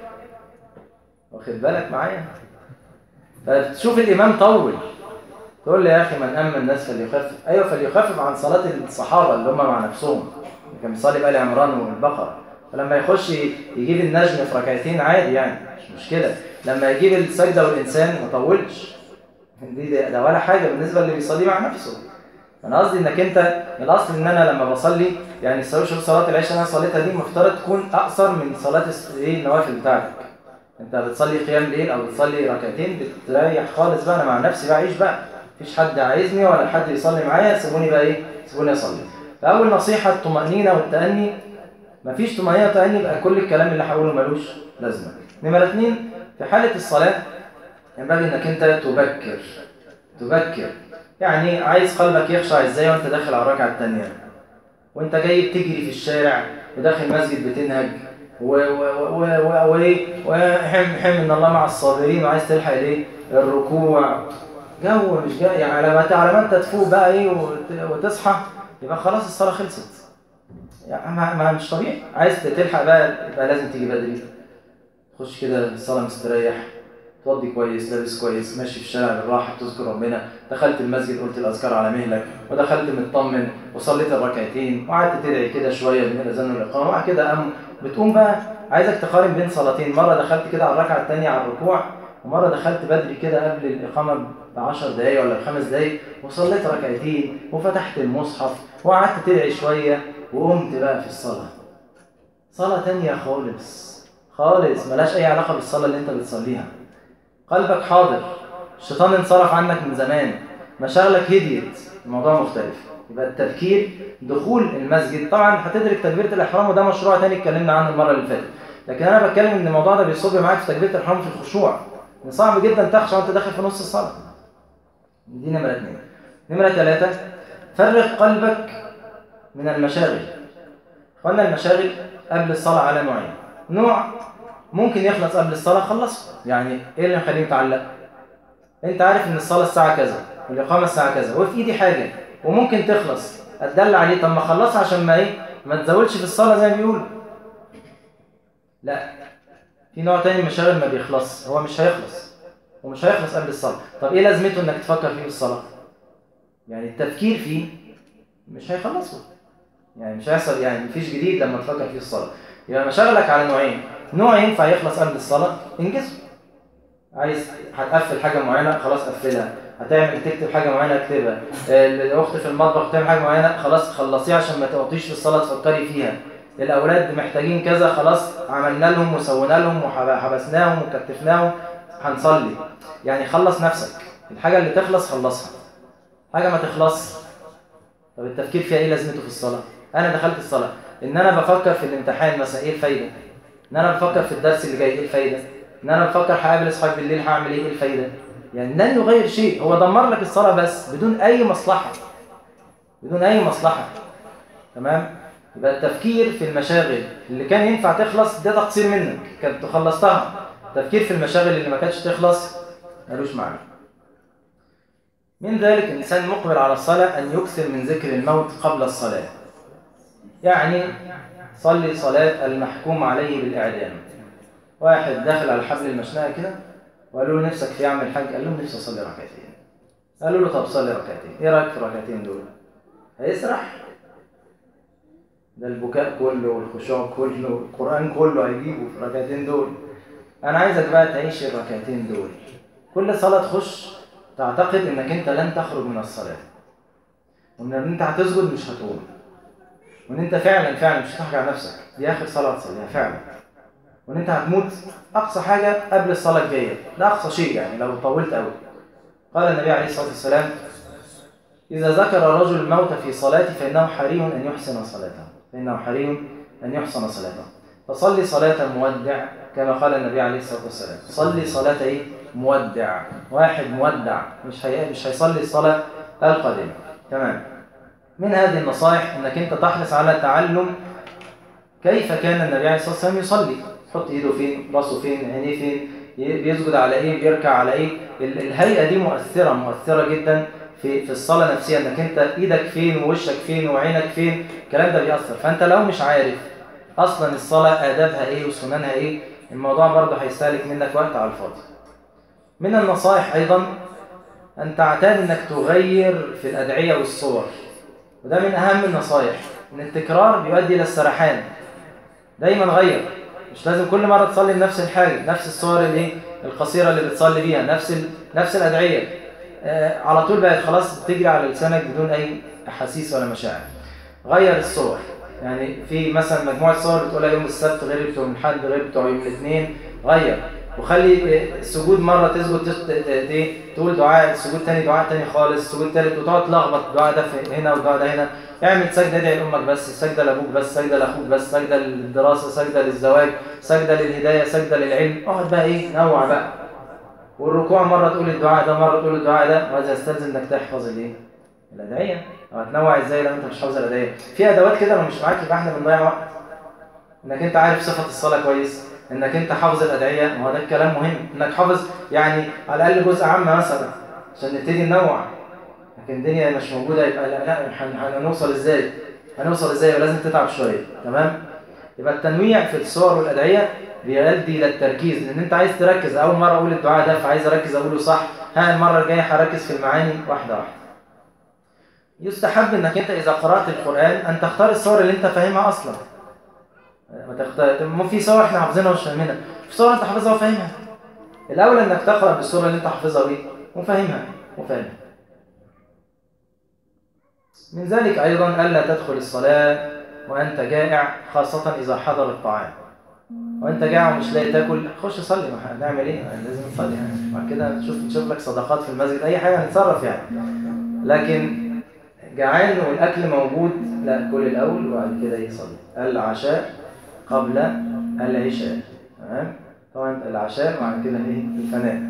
واخد بالك معايا فتشوف الامام طول تقول لي يا اخي من اما الناس فليخفف ايوه فليخفف عن صلاه الصحابه اللي هم مع نفسهم كان بيصلي بقى عمران والبقره فلما يخش يجيب النجم في ركعتين عادي يعني مش مشكله لما يجيب السجده والانسان ما طولش دي ده, ده ولا حاجه بالنسبه اللي بيصلي مع نفسه انا قصدي انك انت الاصل ان انا لما بصلي يعني شوف صلاه العشاء انا صليتها دي مفترض تكون اقصر من صلاه ايه النوافل بتاعتك انت بتصلي قيام ليل او بتصلي ركعتين بتريح خالص بقى انا مع نفسي بقى اعيش بقى مفيش حد عايزني ولا حد يصلي معايا سيبوني بقى ايه سيبوني اصلي فاول نصيحه الطمانينه والتاني مفيش طمانينه وتاني يبقى كل الكلام اللي هقوله ملوش لازمه نمره اثنين في حاله الصلاه ينبغي انك انت تبكر تبكر يعني عايز قلبك يخشع ازاي وانت داخل على الركعه الثانيه وانت جاي بتجري في الشارع وداخل مسجد بتنهج وايه وحم حم ان الله مع الصابرين وعايز تلحق الايه الركوع جو مش جاي يعني على ما على ما انت تفوق بقى ايه وتصحى يبقى خلاص الصلاه خلصت يعني ما مش طبيعي عايز تلحق بقى يبقى لازم تيجي بدري تخش كده الصلاه مستريح توضي كويس لابس كويس ماشي في الشارع بالراحه بتذكر ربنا دخلت المسجد قلت الاذكار على مهلك ودخلت مطمن وصليت الركعتين وقعدت تدعي كده شويه بين الاذان والاقامه وبعد كده قام بتقوم بقى عايزك تقارن بين صلاتين مره دخلت كده على الركعه الثانيه على الركوع ومره دخلت بدري كده قبل الاقامه ب 10 دقائق ولا بخمس دقائق وصليت ركعتين وفتحت المصحف وقعدت تدعي شويه وقمت بقى في الصلاه صلاه ثانيه خالص خالص ملاش اي علاقه بالصلاه اللي انت بتصليها قلبك حاضر الشيطان انصرف عنك من زمان مشاغلك هديت الموضوع مختلف يبقى التفكير دخول المسجد طبعا هتدرك تكبيره الاحرام وده مشروع تاني اتكلمنا عنه المره اللي فاتت لكن انا بتكلم ان الموضوع ده بيصب معاك في تكبيره الاحرام في الخشوع ان صعب جدا تخشع وانت داخل في نص الصلاه دي نمره اثنين نمره ثلاثه فرغ قلبك من المشاغل قلنا المشاغل قبل الصلاه على نوعين نوع ممكن يخلص قبل الصلاه خلصه يعني ايه اللي مخليه متعلق انت عارف ان الصلاه الساعه كذا والاقامه الساعه كذا وفي ايدي حاجه وممكن تخلص اتدل عليه طب ما اخلصها عشان ما ايه ما تزودش في الصلاه زي ما بيقولوا لا في نوع تاني من المشاغل ما بيخلص هو مش هيخلص ومش هيخلص قبل الصلاه طب ايه لازمته انك تفكر فيه في الصلاه يعني التفكير فيه مش هيخلصه يعني مش هيحصل يعني مفيش جديد لما تفكر فيه الصلاه يبقى مشاغلك على نوعين نوع ينفع يخلص قبل الصلاه انجزه عايز هتقفل حاجه معينه خلاص قفلها هتعمل تكتب حاجه معينه اكتبها الاخت في المطبخ تعمل حاجه معينه خلاص خلصيها عشان ما تقطيش في الصلاه تفكري فيها الاولاد محتاجين كذا خلاص عملنا لهم وسوينا لهم وحبسناهم وكتفناهم هنصلي يعني خلص نفسك الحاجه اللي تخلص خلصها حاجه ما تخلص طب التفكير فيها ايه لازمته في الصلاه انا دخلت الصلاه ان انا بفكر في الامتحان مثلا ايه الفايده ان انا بفكر في الدرس اللي جاي ايه الفايده ان انا بفكر هقابل اصحابي بالليل هعمل ايه ايه الفايده يعني لن يغير شيء هو دمر لك الصلاه بس بدون اي مصلحه بدون اي مصلحه تمام يبقى التفكير في المشاغل اللي كان ينفع تخلص ده تقصير منك كنت خلصتها التفكير في المشاغل اللي ما كانتش تخلص ملوش معنى من ذلك الإنسان مقبل على الصلاة أن يكثر من ذكر الموت قبل الصلاة يعني صلي صلاة المحكوم عليه بالإعدام واحد داخل على حبل المشنقة كده وقالوا له نفسك في يعمل حاج قال لهم نفسي أصلي ركعتين قالوا له طب صلي ركعتين إيه رأيك في الركعتين دول هيسرح ده البكاء كله والخشوع كله القرآن كله هيجيبه في الركعتين دول أنا عايزك بقى تعيش الركعتين دول كل صلاة تخش تعتقد إنك أنت لن تخرج من الصلاة وإن أنت هتسجد مش هتقوم وإن أنت فعلا فعلا مش هتضحك على نفسك دي آخر صلاة تصليها فعلا وإن أنت هتموت أقصى حاجة قبل الصلاة الجاية ده أقصى شيء يعني لو طولت أوي قال النبي عليه الصلاة والسلام إذا ذكر الرجل الموت في صلاته فإنه حري أن يحسن صلاته فإنه حري أن يحسن صلاته فصلي صلاة مودع كما قال النبي عليه الصلاة والسلام صلي صلاة إيه؟ مودع واحد مودع مش هي... مش هيصلي الصلاة القادمة تمام من هذه النصائح انك انت تحرص على تعلم كيف كان النبي عليه الصلاة والسلام يصلي يحط ايده فين راسه فين عينيه فين بيسجد على ايه بيركع على ايه الهيئة دي مؤثرة مؤثرة جدا في في الصلاة نفسها انك انت ايدك فين ووشك فين وعينك فين الكلام ده بيأثر فانت لو مش عارف اصلا الصلاة آدابها ايه وسننها ايه الموضوع برضه هيستهلك منك وقت على الفاضي من النصائح أيضا أن تعتاد أنك تغير في الأدعية والصور وده من أهم النصائح أن التكرار بيؤدي إلى السرحان دايما غير مش لازم كل مرة تصلي بنفس الحاجة نفس الصور اللي القصيرة اللي بتصلي بيها نفس ال... نفس الأدعية آه على طول بقت خلاص بتجري على لسانك بدون أي أحاسيس ولا مشاعر غير الصور يعني في مثلا مجموعة صور بتقولها يوم السبت غير بتوع الحد غير بتوع يوم الاثنين غير وخلي السجود مرة تسجد تقول دعاء السجود تاني دعاء تاني خالص السجود تالت وتقعد تلخبط الدعاء ده هنا والدعاء ده هنا اعمل سجدة ادعي لأمك بس سجدة لأبوك بس سجدة لأخوك بس سجدة للدراسة سجدة للزواج سجدة للهداية سجدة للعلم اقعد بقى ايه نوع بقى والركوع مرة تقول الدعاء ده مرة تقول الدعاء ده وهذا يستلزم انك تحفظ الايه الأدعية هتنوع ازاي لو انت مش حافظ الأدعية في أدوات كده لو مش معاك يبقى احنا بنضيع وقت انك انت عارف صفة الصلاة كويس انك انت حافظ الادعيه ما هو ده الكلام مهم انك حافظ يعني على الاقل جزء عام مثلا عشان نبتدي ننوع لكن الدنيا مش موجوده يبقى لا لا هنوصل ازاي هنوصل ازاي يبقى لازم تتعب شويه تمام يبقى التنويع في الصور والادعيه بيؤدي الى التركيز لان انت عايز تركز اول مره اقول الدعاء ده فعايز اركز اقوله صح ها المره الجايه هركز في المعاني واحده واحده يستحب انك انت اذا قرات القران ان تختار الصور اللي انت فاهمها اصلا ما تختار ما في صور احنا حافظينها ومش فاهمينها في صور انت حافظها وفاهمها الاولى انك تقرا بالصوره اللي انت حافظها وايه وفاهمها وفاهمها من ذلك ايضا الا تدخل الصلاه وانت جائع خاصه اذا حضر الطعام وانت جائع ومش لاقي تاكل خش صلي ما هنعمل ايه لازم نصلي يعني بعد كده نشوف نشوف لك صدقات في المسجد اي حاجه هنتصرف يعني لكن جعان والاكل موجود لا كل الاول وبعد كده يصلي العشاء قبل العشاء تمام طبعا العشاء وبعد كده ايه الفناء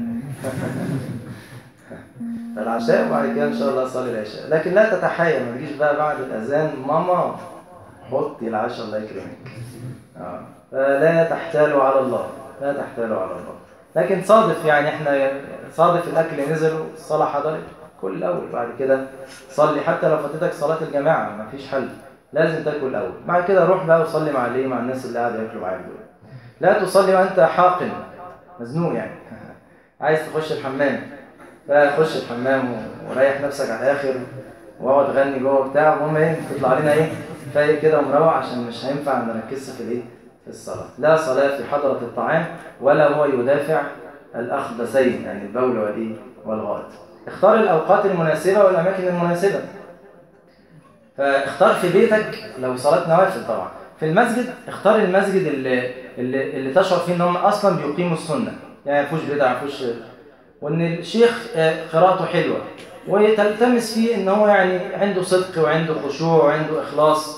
العشاء وبعد كده ان شاء الله اصلي العشاء لكن لا تتحايل ما تجيش بقى بعد الاذان ماما حطي العشاء الله يكرمك اه فلا تحتالوا على الله لا تحتالوا على الله لكن صادف يعني احنا صادف الاكل نزل والصلاه حضرت كل الاول بعد كده صلي حتى لو فاتتك صلاه الجماعه ما فيش حل لازم تاكل الاول بعد كده روح بقى وصلي مع الايه مع الناس اللي قاعده ياكلوا معاك دول لا تصلي وانت حاقن مزنوق يعني عايز تخش الحمام فخش الحمام وريح نفسك على الاخر واقعد غني جوه بتاع المهم ايه تطلع لنا ايه فايق كده ومروق عشان مش هينفع نركز في الايه في الصلاه لا صلاه في حضره الطعام ولا هو يدافع الاخبثين يعني البول والايه والغائط اختار الاوقات المناسبه والاماكن المناسبه فاختار في بيتك لو صلاه نوافل طبعا في المسجد اختار المسجد اللي اللي, اللي تشعر فيه ان هم اصلا بيقيموا السنه يعني ما فيهوش بدع ما فيهوش وان الشيخ قراءته حلوه وتلتمس فيه ان هو يعني عنده صدق وعنده خشوع وعنده اخلاص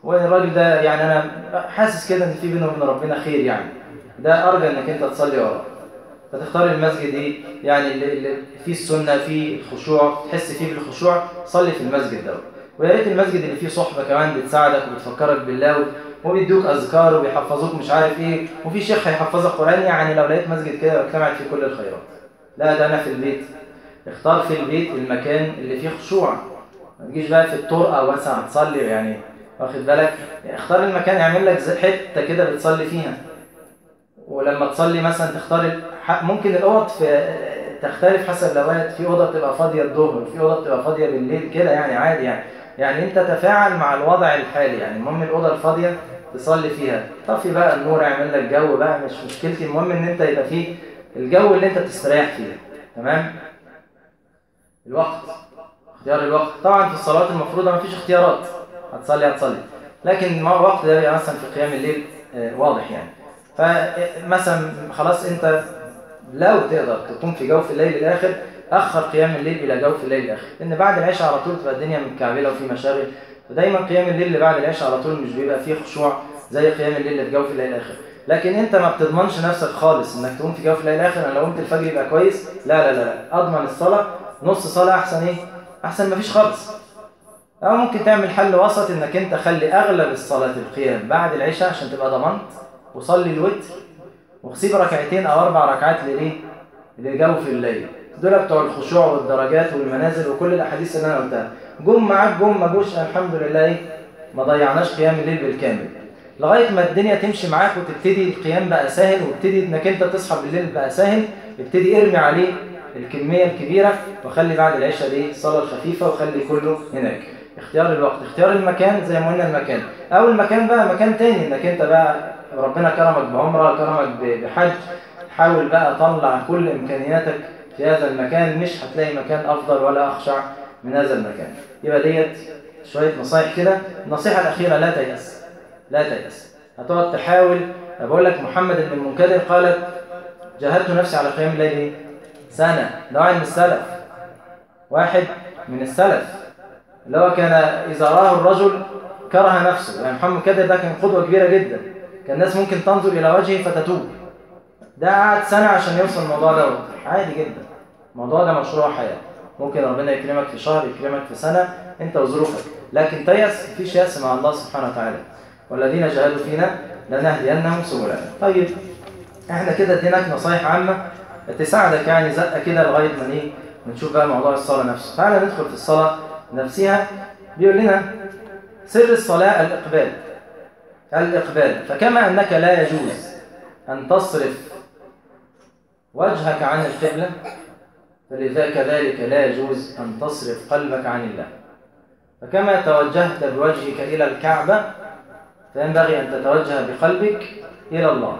والراجل ده يعني انا حاسس كده ان في بينه وبين ربنا خير يعني ده ارجى انك انت تصلي وراه فتختار المسجد ايه يعني اللي, اللي فيه السنه فيه الخشوع تحس فيه بالخشوع صلي في المسجد ده ويا ريت المسجد اللي فيه صحبه كمان بتساعدك وبتفكرك بالله وبيدوك اذكار وبيحفظوك مش عارف ايه وفي شيخ هيحفظك قران يعني لو لقيت مسجد كده اجتمعت فيه كل الخيرات لا ده انا في البيت اختار في البيت المكان اللي فيه خشوع ما تجيش بقى في الطرقه مثلا تصلي يعني واخد بالك اختار المكان يعمل لك حته كده بتصلي فيها ولما تصلي مثلا تختار ممكن الاوض في تختلف حسب الاوقات في اوضه بتبقى فاضيه الظهر في اوضه بتبقى فاضيه بالليل كده يعني عادي يعني يعني انت تفاعل مع الوضع الحالي يعني المهم الاوضه الفاضيه تصلي فيها طفي بقى النور اعمل لك جو بقى مش مشكلتي المهم ان انت يبقى فيه الجو اللي انت تستريح فيه تمام الوقت اختيار الوقت طبعا في الصلاه المفروضه ما فيش اختيارات هتصلي هتصلي لكن وقت ده مثلا في قيام الليل واضح يعني فمثلا خلاص انت لو تقدر تكون في جوف الليل الاخر اخر قيام الليل الى جوف الليل الاخر لان بعد العشاء على طول تبقى الدنيا متكعبله وفي مشاغل فدايما قيام الليل اللي بعد العشاء على طول مش بيبقى فيه خشوع زي قيام الليل اللي في جوف الليل الاخر لكن انت ما بتضمنش نفسك خالص انك تقوم في جوف الليل الاخر انا لو قمت الفجر يبقى كويس لا لا لا, لا. اضمن الصلاه نص صلاه احسن ايه احسن ما فيش خالص او ممكن تعمل حل وسط انك انت خلي اغلب الصلاه القيام بعد العشاء عشان تبقى ضمنت وصلي الوتر وسيب ركعتين او اربع ركعات لايه لجوف الليل دول بتوع الخشوع والدرجات والمنازل وكل الاحاديث اللي انا قلتها جم معاك جم ما جوش الحمد لله ايه ما ضيعناش قيام الليل بالكامل لغايه ما الدنيا تمشي معاك وتبتدي القيام بقى سهل وابتدي انك انت تصحى بالليل بقى سهل ابتدي ارمي عليه الكميه الكبيره وخلي بعد العشاء دي الصلاه الخفيفه وخلي كله هناك اختيار الوقت اختيار المكان زي ما قلنا المكان او المكان بقى مكان تاني انك انت بقى ربنا كرمك بعمره كرمك بحج حاول بقى طلع كل امكانياتك في هذا المكان مش هتلاقي مكان افضل ولا اخشع من هذا المكان يبقى ديت شويه نصايح كده النصيحه الاخيره لا تيأس لا تيأس هتقعد تحاول بقول لك محمد بن المنكدر قالت جاهدت نفسي على قيام الليل سنه ده واحد من السلف واحد من السلف اللي هو كان اذا راه الرجل كره نفسه يعني محمد كده ده كان قدوه كبيره جدا كان الناس ممكن تنظر الى وجهه فتتوب ده قعد سنه عشان يوصل الموضوع ده عادي جدا الموضوع ده مشروع حياه ممكن ربنا يكرمك في شهر يكرمك في سنه انت وظروفك لكن تيأس مفيش يأس مع الله سبحانه وتعالى والذين جاهدوا فينا لنهدينهم سبلنا طيب احنا كده اديناك نصايح عامه تساعدك يعني زقه كده لغايه ما ايه نشوف بقى موضوع الصلاه نفسه تعالى ندخل في الصلاه نفسها بيقول لنا سر الصلاه الاقبال الإقبال فكما أنك لا يجوز أن تصرف وجهك عن القبلة فلذا كذلك لا يجوز أن تصرف قلبك عن الله فكما توجهت بوجهك إلى الكعبة فينبغي أن تتوجه بقلبك إلى الله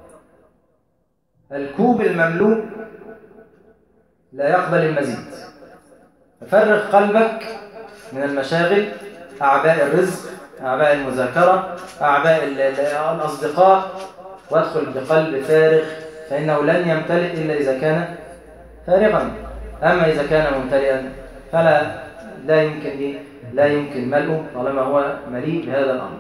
الكوب المملوء لا يقبل المزيد ففرغ قلبك من المشاغل أعباء الرزق أعباء المذاكرة أعباء الأصدقاء وادخل بقلب فارغ فإنه لن يمتلئ إلا إذا كان فارغا أما إذا كان ممتلئا فلا لا يمكن إيه؟ لا يمكن ملئه طالما هو مليء بهذا الأمر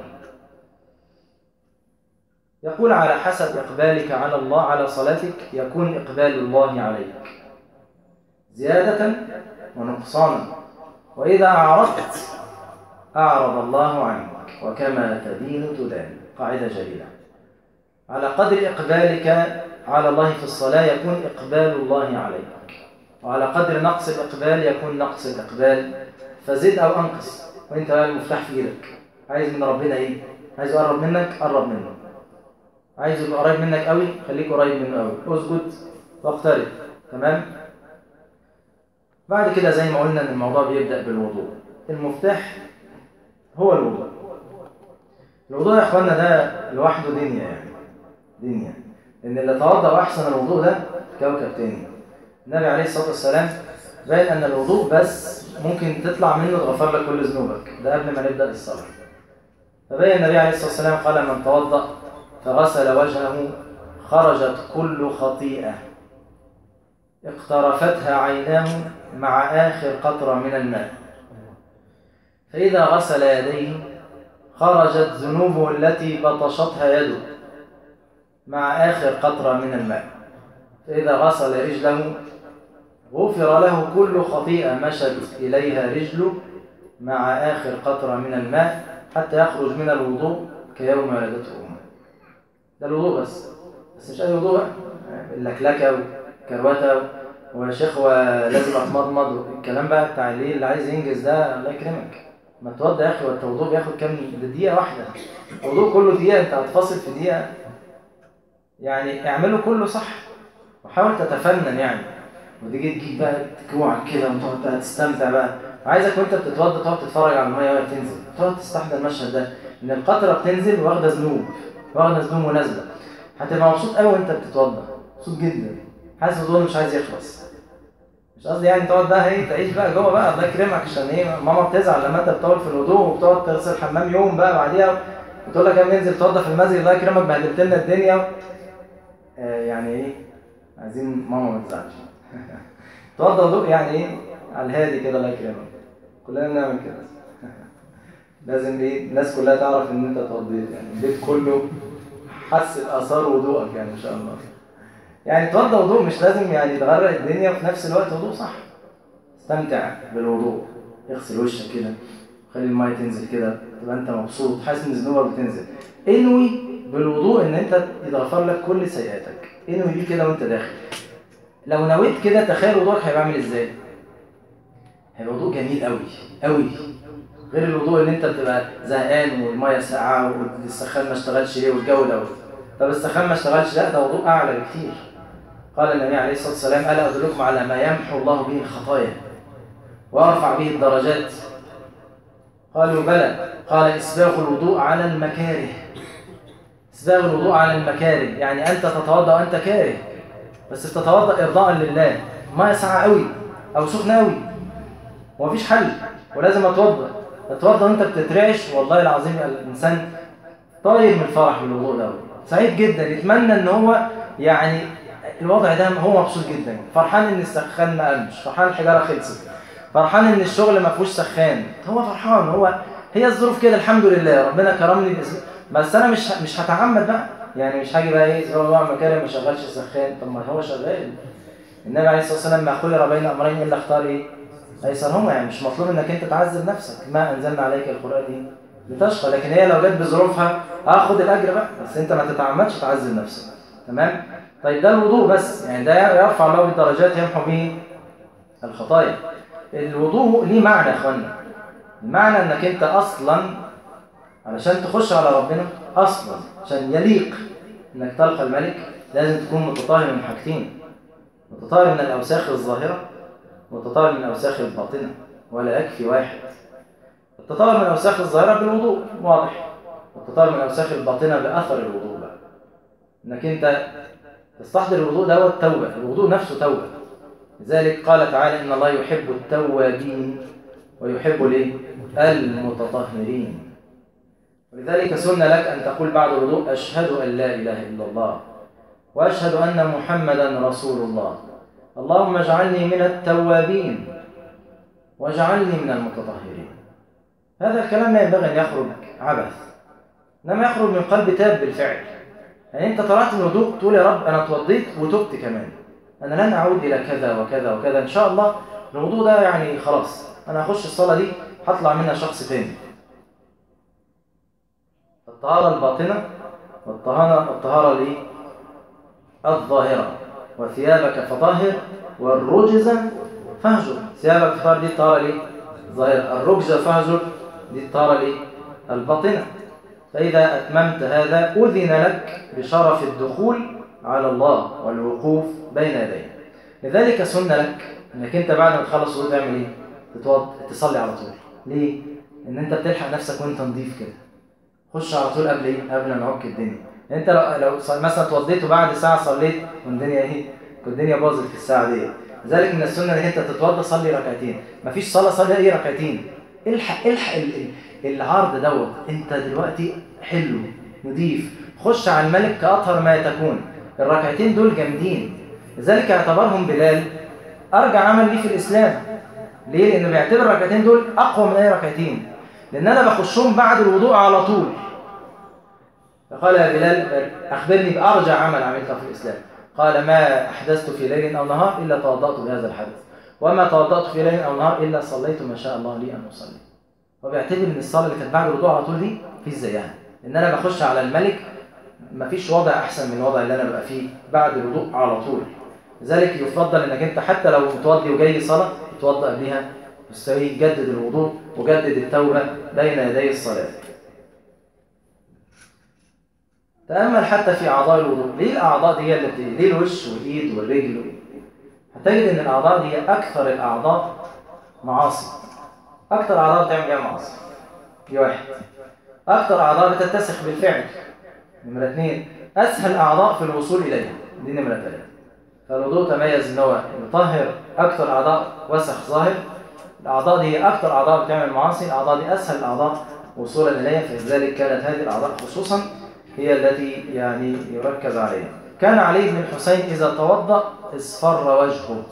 يقول على حسب إقبالك على الله على صلاتك يكون إقبال الله عليك زيادة ونقصانا وإذا أعرضت أعرض الله عنك وكما تدين تدان قاعدة جليلة على قدر إقبالك على الله في الصلاة يكون إقبال الله عليك وعلى قدر نقص الإقبال يكون نقص الإقبال فزد أو أنقص وإنت بقى المفتاح في إيدك عايز من ربنا إيه؟ عايز يقرب منك قرب منه عايز يبقى قريب منك قوي خليك قريب منه قوي اسجد واقترب تمام بعد كده زي ما قلنا ان الموضوع بيبدأ بالوضوء المفتاح هو الوضوء الوضوء يا اخوانا ده لوحده دنيا يعني دنيا ان اللي توضا واحسن الوضوء ده كوكب تاني النبي عليه الصلاه والسلام بين ان الوضوء بس ممكن تطلع منه تغفر لك كل ذنوبك ده قبل ما نبدا الصلاه فبين النبي عليه الصلاه والسلام قال من توضا فغسل وجهه خرجت كل خطيئه اقترفتها عيناه مع آخر قطرة من الماء فإذا غسل يديه خرجت ذنوبه التي بطشتها يده مع آخر قطرة من الماء فإذا غسل رجله غفر له كل خطيئة مشت إليها رجله مع آخر قطرة من الماء حتى يخرج من الوضوء كيوم ولدته أمه ده الوضوء بس بس مش أي وضوء اللكلكة وكروته وشيخ ولازم أتمضمض الكلام بقى بتاع اللي اللي عايز ينجز ده الله يكرمك ما توضى يا أخي وانت الوضوء بياخد كام ده دقيقة واحدة الوضوء كله دقيقة أنت هتفاصل في دقيقة يعني اعمله كله صح وحاول تتفنن يعني وتيجي تجيب بقى تجوع كده وتقعد بقى تستمتع بقى عايزك وانت بتتوضى تقعد تتفرج على الميه وهي بتنزل تقعد تستحضر المشهد ده ان القطره بتنزل واخده ذنوب واخده ذنوب ونازله هتبقى مبسوط قوي وانت بتتوضى مبسوط جدا حاسس الوضوء مش عايز يخلص مش قصدي يعني تقعد بقى ايه تعيش بقى جوه بقى الله يكرمك عشان ايه ماما بتزعل لما انت بتطول في الوضوء وبتقعد تغسل الحمام يوم بقى بعديها وتقول لك يا ننزل توضى في المسجد الله يكرمك بهدلت لنا الدنيا آه يعني ايه عايزين ماما ما تزعلش توضى وضوء يعني ايه على الهادي كده الله يكرمك كلنا بنعمل كده لازم ايه الناس كلها تعرف ان انت اتوضيت يعني البيت كله حس باثار وضوءك يعني ان شاء الله يعني توضى وضوء مش لازم يعني تغرق الدنيا وفي نفس الوقت وضوء صح استمتع بالوضوء اغسل وشك كده خلي الميه تنزل كده تبقى انت مبسوط حاسس ان ذنوبك بتنزل انوي بالوضوء ان انت يتغفر لك كل سيئاتك انوي بيه كده وانت داخل لو نويت كده تخيل وضوءك هيبقى عامل ازاي هيبقى وضوء جميل قوي قوي غير الوضوء اللي انت بتبقى زهقان والميه ساقعه والسخان ما اشتغلش ليه والجو دوت طب السخان ما اشتغلش لا ده وضوء اعلى بكتير قال النبي عليه الصلاه والسلام الا ادلكم على ما يمحو الله به الخطايا ويرفع به الدرجات قالوا بلى قال اسباغ الوضوء على المكاره اسباغ الوضوء على المكاره يعني انت تتوضا وانت كاره بس بتتوضا ارضاء لله ميه ساقعه قوي او سخنه قوي ومفيش حل ولازم اتوضا اتوضا وانت بتترعش والله العظيم الانسان طاير من الفرح بالوضوء ده سعيد جدا يتمنى ان هو يعني الوضع ده هو مبسوط جدا فرحان ان السخان ما قامش فرحان الحجاره خلصت فرحان ان الشغل ما فيهوش سخان هو فرحان هو هي الظروف كده الحمد لله ربنا كرمني باسم بس انا مش مش هتعمد بقى يعني مش هاجي بقى ايه هو بقى مكارم ما شغلش سخان طب ما هو شغال النبي عليه الصلاه والسلام ما خير بين امرين الا اختار ايه ايسرهما يعني مش مطلوب انك انت تعذب نفسك ما انزلنا عليك القران دي لتشقى لكن هي لو جت بظروفها هاخد الاجر بقى بس انت ما تتعمدش تعذب نفسك تمام طيب ده الوضوء بس يعني ده يرفع الله بالدرجات يمحو به الخطايا الوضوء ليه معنى يا اخوانا المعنى انك انت اصلا علشان تخش على ربنا اصلا عشان يليق انك تلقى الملك لازم تكون متطهر من حاجتين متطهر من الاوساخ الظاهره وتطهر من الاوساخ الباطنه ولا يكفي واحد التطهر من الاوساخ الظاهره بالوضوء واضح والتطهر من الاوساخ الباطنه باثر الوضوء بقى انك انت تستحضر الوضوء دوت توبه الوضوء نفسه توبه لذلك قال تعالى ان الله يحب التوابين ويحب الايه المتطهرين ولذلك سن لك ان تقول بعد الوضوء اشهد ان لا اله الا الله واشهد ان محمدا رسول الله اللهم اجعلني من التوابين واجعلني من المتطهرين هذا الكلام لا ينبغي ان يخرج عبث انما يخرج من قلب تاب بالفعل يعني انت طلعت من الوضوء تقول يا رب انا اتوضيت وتبت كمان انا لن اعود الى كذا وكذا وكذا ان شاء الله الوضوء ده يعني خلاص انا هخش الصلاه دي هطلع منها شخص تاني الطهاره الباطنه والطهاره الطهاره الايه الظاهره وثيابك فطهر والرجز فهجر ثيابك فطهر دي الطهاره الايه الظاهره الرجز فهجر دي الطهاره الايه الباطنه فاذا اتممت هذا اذن لك بشرف الدخول على الله والوقوف بين يديه لذلك سن لك انك انت بعد ما تخلص الوضوء تعمل ايه تتوض تصلي على طول ليه ان انت بتلحق نفسك وانت نظيف كده خش على طول قبل ايه قبل ما نعك الدنيا انت لو لو مثلا اتوضيت وبعد ساعه صليت والدنيا ايه الدنيا باظت في الساعه دي لذلك من السنه انك انت تتوضى صلي ركعتين مفيش صلاه صلي ايه ركعتين الحق الحق العرض دوت انت دلوقتي حلو نضيف خش على الملك كاطهر ما تكون الركعتين دول جامدين لذلك اعتبرهم بلال ارجع عمل ليه في الاسلام ليه لانه بيعتبر الركعتين دول اقوى من اي ركعتين لأن أنا بخشهم بعد الوضوء على طول فقال يا بلال أخبرني بأرجع عمل عملته في الإسلام قال ما أحدثت في ليل أو نهار إلا توضأت بهذا الحدث وما توضأت في ليل أو نهار إلا صليت ما شاء الله لي أن أصلي وبيعتبر ان الصلاه اللي كانت بعد الوضوء على طول دي في زيها ان انا بخش على الملك مفيش وضع احسن من الوضع اللي انا ببقى فيه بعد الوضوء على طول لذلك يفضل انك انت حتى لو متوضي وجاي صلاه تتوضا قبلها مستوي جدد الوضوء وجدد التوبه بين يدي الصلاه تامل حتى في اعضاء الوضوء ليه الاعضاء دي التي ليه الوش والايد والرجل هتجد ان الاعضاء هي اكثر الاعضاء معاصي أكثر أعضاء بتعمل فيها معاصي دي واحد أكثر أعضاء بتتسخ بالفعل نمرة اثنين أسهل أعضاء في الوصول إليها دي نمرة ثلاثة فالوضوء تميز إن هو يطهر أكثر أعضاء وسخ ظاهر الأعضاء دي هي أكثر أعضاء بتعمل معاصي الأعضاء دي أسهل الأعضاء وصولا إليها فلذلك كانت هذه الأعضاء خصوصا هي التي يعني يركز عليها كان علي بن الحسين إذا توضأ اصفر وجهه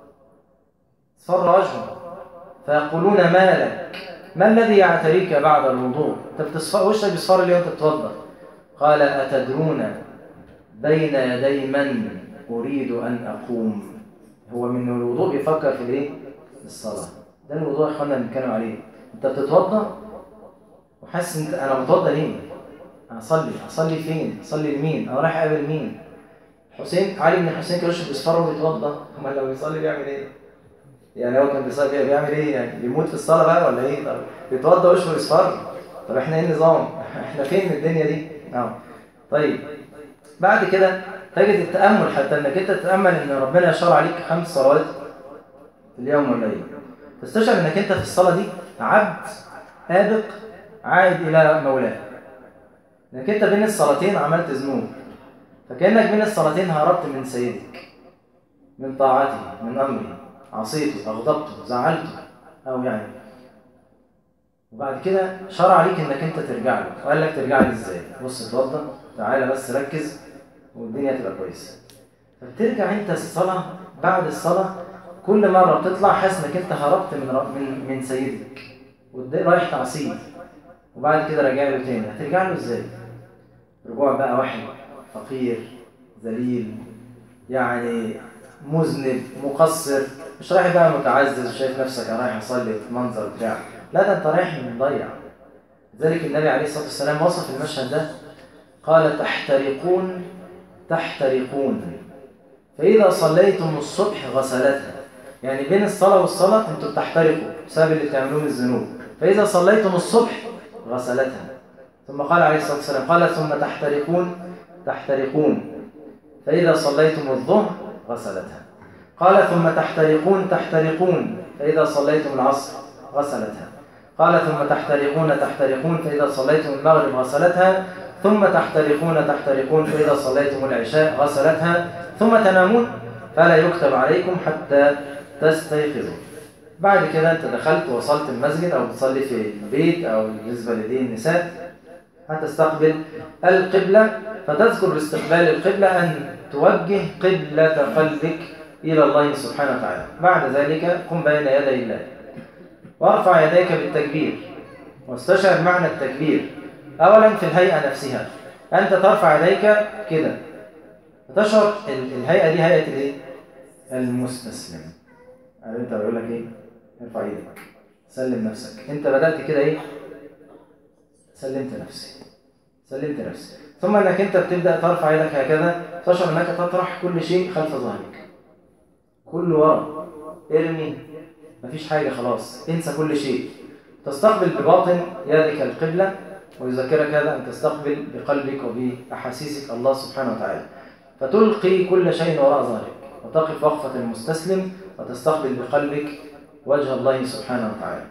اصفر وجهه فيقولون ما لك ما الذي يعتريك بعد الوضوء انت بتصفر وشك بيصفر ليه وانت بتوضا قال اتدرون بين يدي من اريد ان اقوم هو من الوضوء بيفكر في الايه الصلاه ده الوضوء يا اخوانا اللي بنتكلم عليه انت بتتوضا وحاسس انت انا بتوضا ليه اصلي اصلي فين اصلي لمين انا رايح اقابل مين حسين علي بن حسين كان وشه بيصفر وبيتوضا امال لو بيصلي بيعمل ايه يعني هو كان بيصلي بيعمل ايه يعني بيموت في الصلاه بقى ولا ايه طب بيتوضى وشه يصفر طب احنا ايه النظام احنا فين من الدنيا دي اه طيب بعد كده تجد التامل حتى انك انت تتامل ان ربنا يشرع عليك خمس صلوات في اليوم والليل تستشعر انك انت في الصلاه دي عبد آبق عائد الى مولاه انك انت بين الصلاتين عملت ذنوب فكانك بين الصلاتين هربت من سيدك من طاعته من امره عصيته أغضبته زعلته أو يعني وبعد كده شرع عليك انك انت ترجع له وقال لك ترجع لي ازاي بص اتوضى تعالى بس ركز والدنيا تبقى كويسه فبترجع انت الصلاه بعد الصلاه كل مره بتطلع حاسس انك انت هربت من من من سيدك رايح تعصيه وبعد كده راجع له تاني هترجع له ازاي رجوع بقى واحد فقير ذليل يعني مذنب مقصر مش رايح بقى متعزز شايف نفسك انا رايح اصلي في منظر بتاع لا ده انت رايح مضيع لذلك النبي عليه الصلاه والسلام وصف المشهد ده قال تحترقون تحترقون فاذا صليتم الصبح غسلتها يعني بين الصلاه والصلاه انتم بتحترقوا بسبب اللي بتعملوه من الذنوب فاذا صليتم الصبح غسلتها ثم قال عليه الصلاه والسلام قال ثم تحترقون تحترقون فاذا صليتم الظهر غسلتها قال ثم تحترقون تحترقون فإذا صليتم العصر غسلتها قال ثم تحترقون تحترقون فإذا صليتم المغرب غسلتها ثم تحترقون تحترقون فإذا صليتم العشاء غسلتها ثم تنامون فلا يكتب عليكم حتى تستيقظوا بعد كده انت دخلت وصلت المسجد او بتصلي في البيت او بالنسبه لدي النساء هتستقبل القبله فتذكر باستقبال القبله ان توجه قبله قلبك إلى الله سبحانه وتعالى بعد ذلك قم بين يدي الله وارفع يديك بالتكبير واستشعر معنى التكبير أولا في الهيئة نفسها أنت ترفع يديك كده فتشعر الهيئة دي هيئة الايه؟ المستسلم عارف انت بيقول لك ايه ارفع ايدك سلم نفسك انت بدأت كده ايه سلمت نفسي سلمت نفسي ثم انك انت بتبدأ ترفع يدك هكذا تشعر انك تطرح كل شيء خلف ظهرك كله ورا ارمي مفيش حاجة خلاص انسى كل شيء تستقبل بباطن يدك القبلة ويذكرك هذا أن تستقبل بقلبك وبأحاسيسك الله سبحانه وتعالى فتلقي كل شيء وراء ظهرك وتقف وقفة المستسلم وتستقبل بقلبك وجه الله سبحانه وتعالى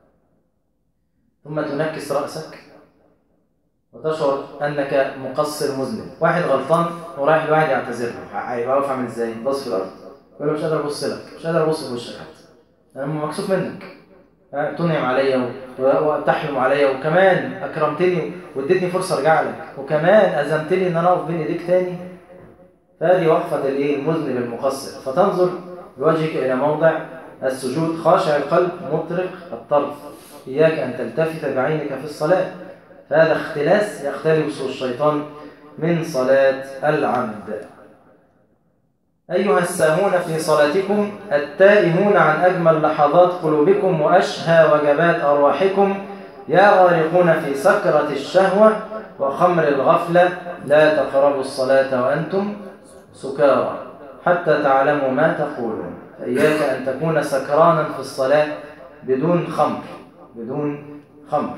ثم تنكس رأسك وتشعر أنك مقصر مذنب واحد غلطان ورايح لواحد يعتذر له هيبقى واقف عامل ازاي؟ بص في الأرض يقول له مش قادر ابص لك مش قادر ابص في وشك حتى انا مكسوف منك تنعم عليا وتحلم عليا وكمان اكرمتني واديتني فرصه ارجع لك وكمان اذنت لي ان انا اقف بين ايديك تاني فهذه وقفه الايه المذنب المقصر فتنظر بوجهك الى موضع السجود خاشع القلب مطرق الطرف إياك أن تلتفت بعينك في الصلاة فهذا اختلاس يختلس الشيطان من صلاة العبد أيها الساهون في صلاتكم التائهون عن أجمل لحظات قلوبكم وأشهى وجبات أرواحكم يا غارقون في سكرة الشهوة وخمر الغفلة لا تقربوا الصلاة وأنتم سكارى حتى تعلموا ما تقولون فإياك أن تكون سكرانا في الصلاة بدون خمر بدون خمر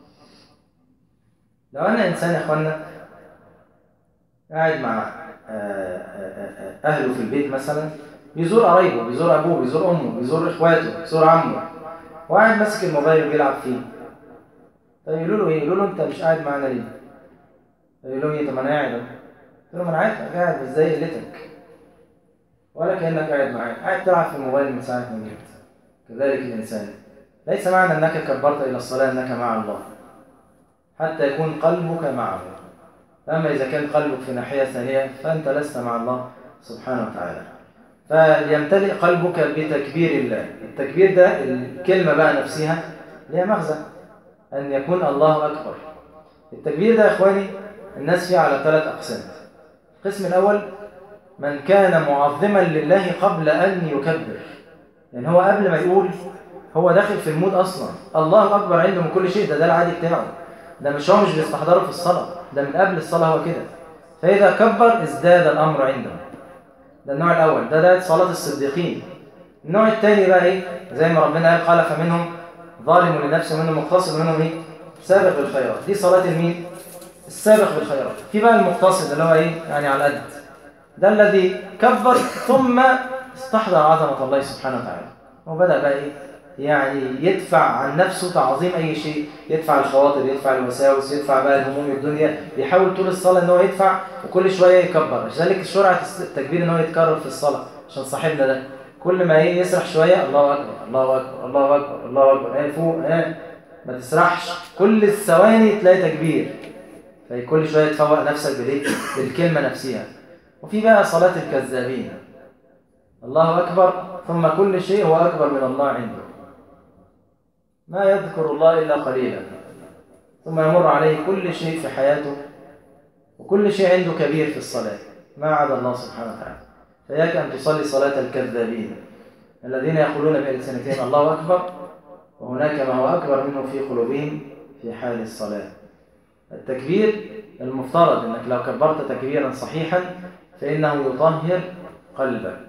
لو أنا إنسان يا أخوانا قاعد مع أهله في البيت مثلا بيزور قرايبه بيزور أبوه بيزور أمه بيزور إخواته بيزور عمه وقاعد ماسك الموبايل وبيلعب فيه طيب يقولوا له إيه؟ يقولوا له أنت مش قاعد معانا ليه؟ يقولوا له إيه؟ طب أنا قاعد أهو قلت له ما أنا عارف قاعد بس زي قلتك ولا كأنك قاعد معايا قاعد تلعب في الموبايل من ساعة ما جيت كذلك الإنسان ليس معنى أنك كبرت إلى الصلاة أنك مع الله حتى يكون قلبك معه أما إذا كان قلبك في ناحية ثانية فأنت لست مع الله سبحانه وتعالى فليمتلئ قلبك بتكبير الله التكبير ده الكلمة بقى نفسها ليها مغزى أن يكون الله أكبر التكبير ده يا إخواني الناس فيه على ثلاث أقسام القسم الأول من كان معظما لله قبل أن يكبر يعني هو قبل ما يقول هو داخل في المود أصلا الله أكبر عنده من كل شيء ده ده العادي بتاعه ده مش هو مش بيستحضره في الصلاة ده من قبل الصلاة هو كده فإذا كبر ازداد الأمر عنده ده النوع الأول ده ده صلاة الصديقين النوع الثاني بقى إيه زي ما ربنا قال قال فمنهم ظالم لنفسه منهم مقتصد ومنهم إيه سابق بالخيرات دي صلاة المين السابق بالخيرات في بقى المقتصد اللي هو إيه يعني على القد ده الذي كبر ثم استحضر عظمة الله سبحانه وتعالى وبدأ بقى إيه يعني يدفع عن نفسه تعظيم أي شيء يدفع الخواطر يدفع الوساوس يدفع بقى الهموم الدنيا بيحاول طول الصلاة ان هو يدفع وكل شوية يكبر لذلك شرعة التكبير ان هو يتكرر في الصلاة عشان صاحبنا ده كل ما ايه يسرح شوية الله أكبر الله أكبر الله أكبر الله أكبر ايه فوق ايه ما تسرحش كل الثواني تلاقي تكبير فكل شوية تفوق نفسك بالايه بالكلمة نفسها وفي بقى صلاة الكذابين الله أكبر ثم كل شيء هو أكبر من الله عنده ما يذكر الله إلا قليلا ثم يمر عليه كل شيء في حياته وكل شيء عنده كبير في الصلاة ما عدا الله سبحانه وتعالى فإياك أن تصلي صلاة الكذابين الذين يقولون بألسنتهم الله أكبر وهناك ما هو أكبر منه في قلوبهم في حال الصلاة التكبير المفترض أنك لو كبرت تكبيرا صحيحا فإنه يطهر قلبك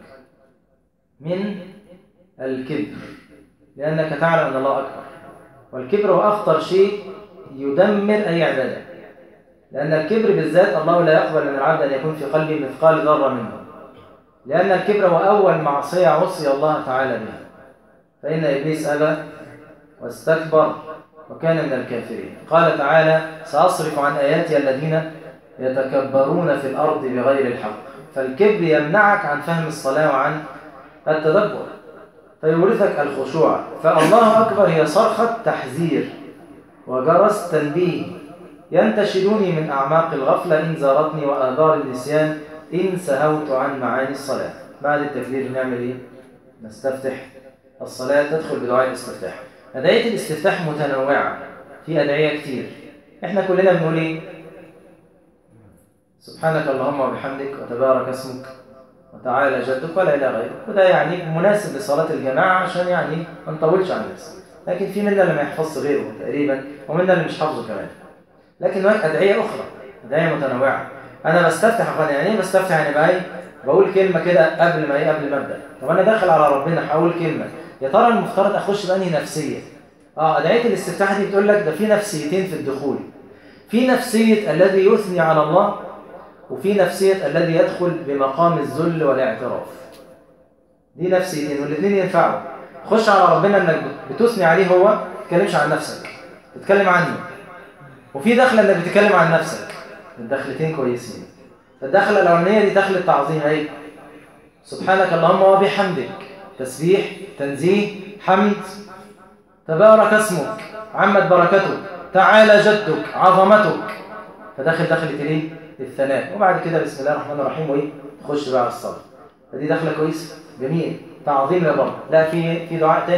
من الكبر لأنك تعلم أن الله أكبر والكبر هو أخطر شيء يدمر أي عبادة لأن الكبر بالذات الله لا يقبل من العبد أن يكون في قلبه مثقال ذرة منه لأن الكبر هو أول معصية عصي الله تعالى بها فإن إبليس أبى واستكبر وكان من الكافرين قال تعالى سأصرف عن آياتي الذين يتكبرون في الأرض بغير الحق فالكبر يمنعك عن فهم الصلاة وعن التدبر فيورثك الخشوع فالله أكبر هي صرخة تحذير وجرس تنبيه ينتشلوني من أعماق الغفلة إن زارتني وآثار النسيان إن سهوت عن معاني الصلاة بعد التكبير نعمل إيه؟ نستفتح الصلاة تدخل بدعاء الاستفتاح أدعية الاستفتاح متنوعة في أدعية كتير إحنا كلنا بنقول إيه؟ سبحانك اللهم وبحمدك وتبارك اسمك وتعالى جدك ولا إلى غيره وده يعني مناسب لصلاة الجماعة عشان يعني ما نطولش على الناس لكن في منا اللي ما يحفظش غيره تقريبا ومنا اللي مش حافظه كمان لكن هناك أدعية أخرى أدعية متنوعة أنا بستفتح أخواني يعني إيه بستفتح يعني بقى إيه؟ بقول كلمة كده قبل ما إيه قبل ما أبدأ طب أنا داخل على ربنا هقول كلمة يا ترى المفترض أخش بأنهي نفسية آه أدعية الاستفتاح دي بتقول لك ده في نفسيتين في الدخول في نفسية الذي يثني على الله وفي نفسية الذي يدخل بمقام الذل والاعتراف دي نفسيتين والاثنين ينفعوا خش على ربنا انك بتثني عليه هو ما تتكلمش عن نفسك تتكلم عني وفي دخلة انك بتتكلم عن نفسك الدخلتين كويسين الدخلة الأولانية دي دخلة تعظيم ايه سبحانك اللهم وبحمدك تسبيح تنزيه حمد تبارك اسمك عمت بركتك تعالى جدك عظمتك فداخل دخلة الايه الثناء وبعد كده بسم الله الرحمن الرحيم وايه تخش بقى على الصلاه فدي دخله كويسه جميل تعظيم لله لا في في دعاء تاني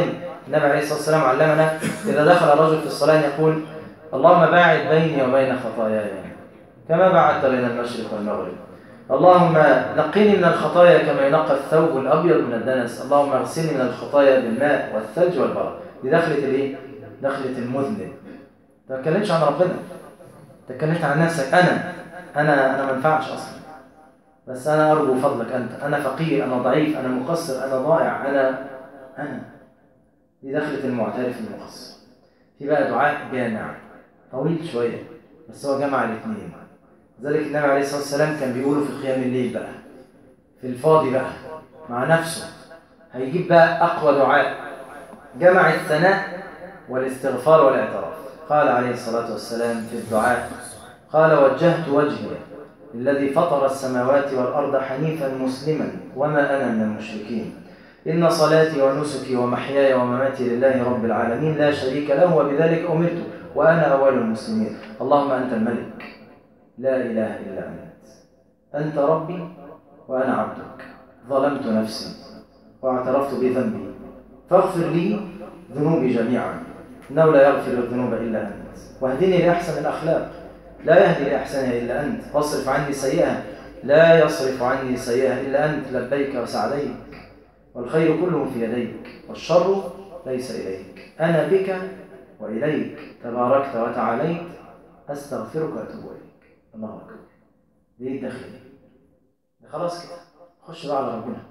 النبي عليه الصلاة والسلام علمنا إذا دخل الرجل في الصلاة يقول اللهم باعد بيني وبين خطاياي كما بعدت بين المشرق والمغرب اللهم نقني من الخطايا كما ينقى الثوب الأبيض من الدنس اللهم اغسلني من الخطايا بالماء والثلج والبرد دي دخلة الايه؟ دخلة المذنب ما تتكلمش عن ربنا تكلمت عن نفسك أنا أنا أنا ما ينفعش أصلا بس أنا أرجو فضلك أنت أنا فقير أنا ضعيف أنا مقصر أنا ضائع أنا أنا دي دخلة المعترف المقصر في بقى دعاء جامع طويل شوية بس هو جمع الاثنين ذلك النبي عليه الصلاة والسلام كان بيقوله في قيام الليل بقى في الفاضي بقى مع نفسه هيجيب بقى أقوى دعاء جمع الثناء والاستغفار والاعتراف قال عليه الصلاة والسلام في الدعاء قال وجهت وجهي الذي فطر السماوات والأرض حنيفا مسلما وما أنا من المشركين إن صلاتي ونسكي ومحياي ومماتي لله رب العالمين لا شريك له وبذلك أمرت وأنا أول المسلمين اللهم أنت الملك لا إله إلا أنت أنت ربي وأنا عبدك ظلمت نفسي واعترفت بذنبي فاغفر لي ذنوبي جميعا إنه لا يغفر الذنوب إلا أنت واهدني لأحسن الأخلاق لا يهدي لأحسنها إلا أنت واصرف عني سيئها لا يصرف عني سيئها إلا أنت لبيك وسعديك والخير كله في يديك والشر ليس إليك أنا بك وإليك تباركت وتعاليت أستغفرك وأتوب إليك الله أكبر دي الداخلية خلاص كده خش بقى على ربنا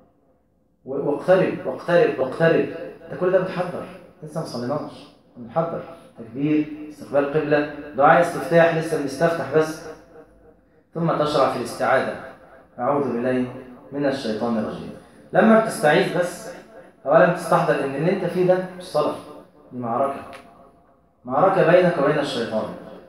واقترب واقترب واقترب انت كل ده بتحضر لسه ما صليناش بنحضر تكبير استقبال قبلة دعاء استفتاح لسه بنستفتح بس ثم تشرع في الاستعاذة أعوذ بالله من الشيطان الرجيم لما بتستعيذ بس أولا تستحضر إن اللي أنت فيه ده مش صلاة دي معركة معركة بينك وبين الشيطان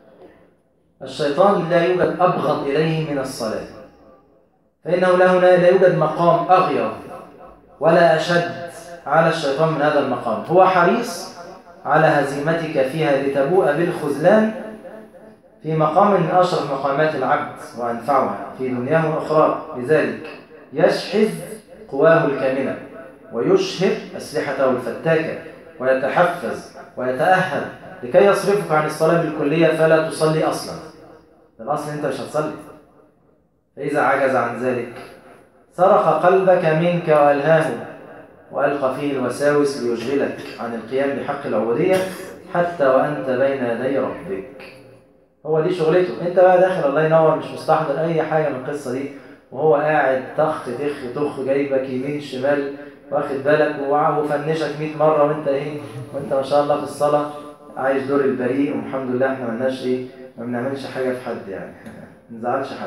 الشيطان لا يوجد أبغض إليه من الصلاة فإنه لا هنا لا يوجد مقام أغير ولا أشد على الشيطان من هذا المقام هو حريص على هزيمتك فيها لتبوء بالخذلان في مقام من أشرف مقامات العبد وأنفعها في دنياه وأخرى لذلك يشحذ قواه الكاملة ويشهر أسلحته الفتاكة ويتحفز ويتأهل لكي يصرفك عن الصلاة بالكلية فلا تصلي أصلا الأصل أنت مش هتصلي فإذا عجز عن ذلك سرق قلبك منك وألهاه وألقى فيه الوساوس ليشغلك عن القيام بحق العبودية حتى وأنت بين يدي ربك هو دي شغلته انت بقى داخل الله ينور مش مستحضر اي حاجة من القصة دي وهو قاعد تخ تخ تخ جايبك يمين شمال واخد بالك وفنشك 100 مرة وانت ايه وانت ما شاء الله في الصلاة عايش دور البريء والحمد لله احنا ملناش ايه ما بنعملش حاجة في حد يعني ما نزعلش حد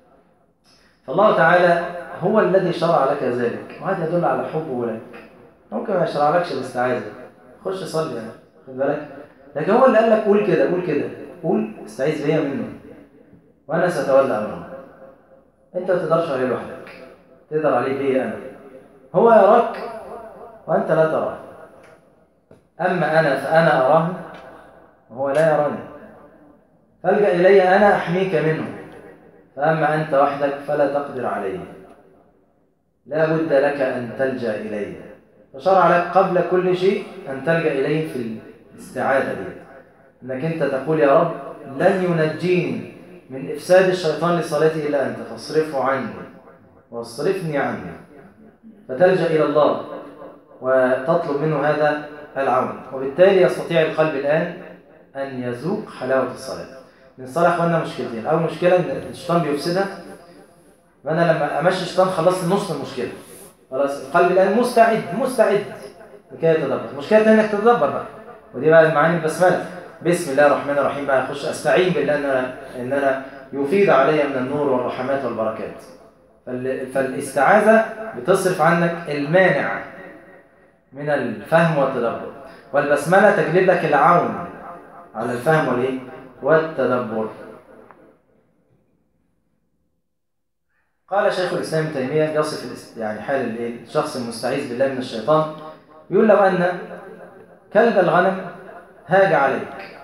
فالله تعالى هو الذي شرع لك ذلك وهذا يدل على حبه لك ممكن ما يشرعلكش الاستعاذة خش صلي يعني خد بالك لكن هو اللي قال لك قول كده قول كده قول استعيذ بيا منه وانا ساتولى امره انت ما تقدرش عليه لوحدك تقدر عليه بيا انا هو يراك وانت لا تراه اما انا فانا اراه وهو لا يراني فالجا الي انا احميك منه فاما انت وحدك فلا تقدر عليه لا بد لك ان تلجا اليه فشرع لك قبل كل شيء ان تلجا اليه في الاستعاذه دي انك انت تقول يا رب لن ينجيني من افساد الشيطان لصلاتي الا انت فاصرفه عني واصرفني عنه فتلجا الى الله وتطلب منه هذا العون وبالتالي يستطيع القلب الان ان يذوق حلاوه الصلاه من الصلاه اخواننا مشكلتين اول مشكله ان الشيطان بيفسدها فانا لما امشي الشيطان خلصت نص المشكله خلاص القلب الان مستعد مستعد لكي يتدبر المشكله الثانيه انك تتدبر بقى ودي بقى المعاني البسمله بسم الله الرحمن الرحيم بقى اخش استعين بالله ان انا ان انا يفيض علي من النور والرحمات والبركات فالاستعاذه بتصرف عنك المانع من الفهم والتدبر والبسمله تجلب لك العون على الفهم والايه والتدبر قال شيخ الاسلام ابن تيميه يصف يعني حال الايه الشخص المستعيذ بالله من الشيطان يقول لو ان كلب الغنم هاج عليك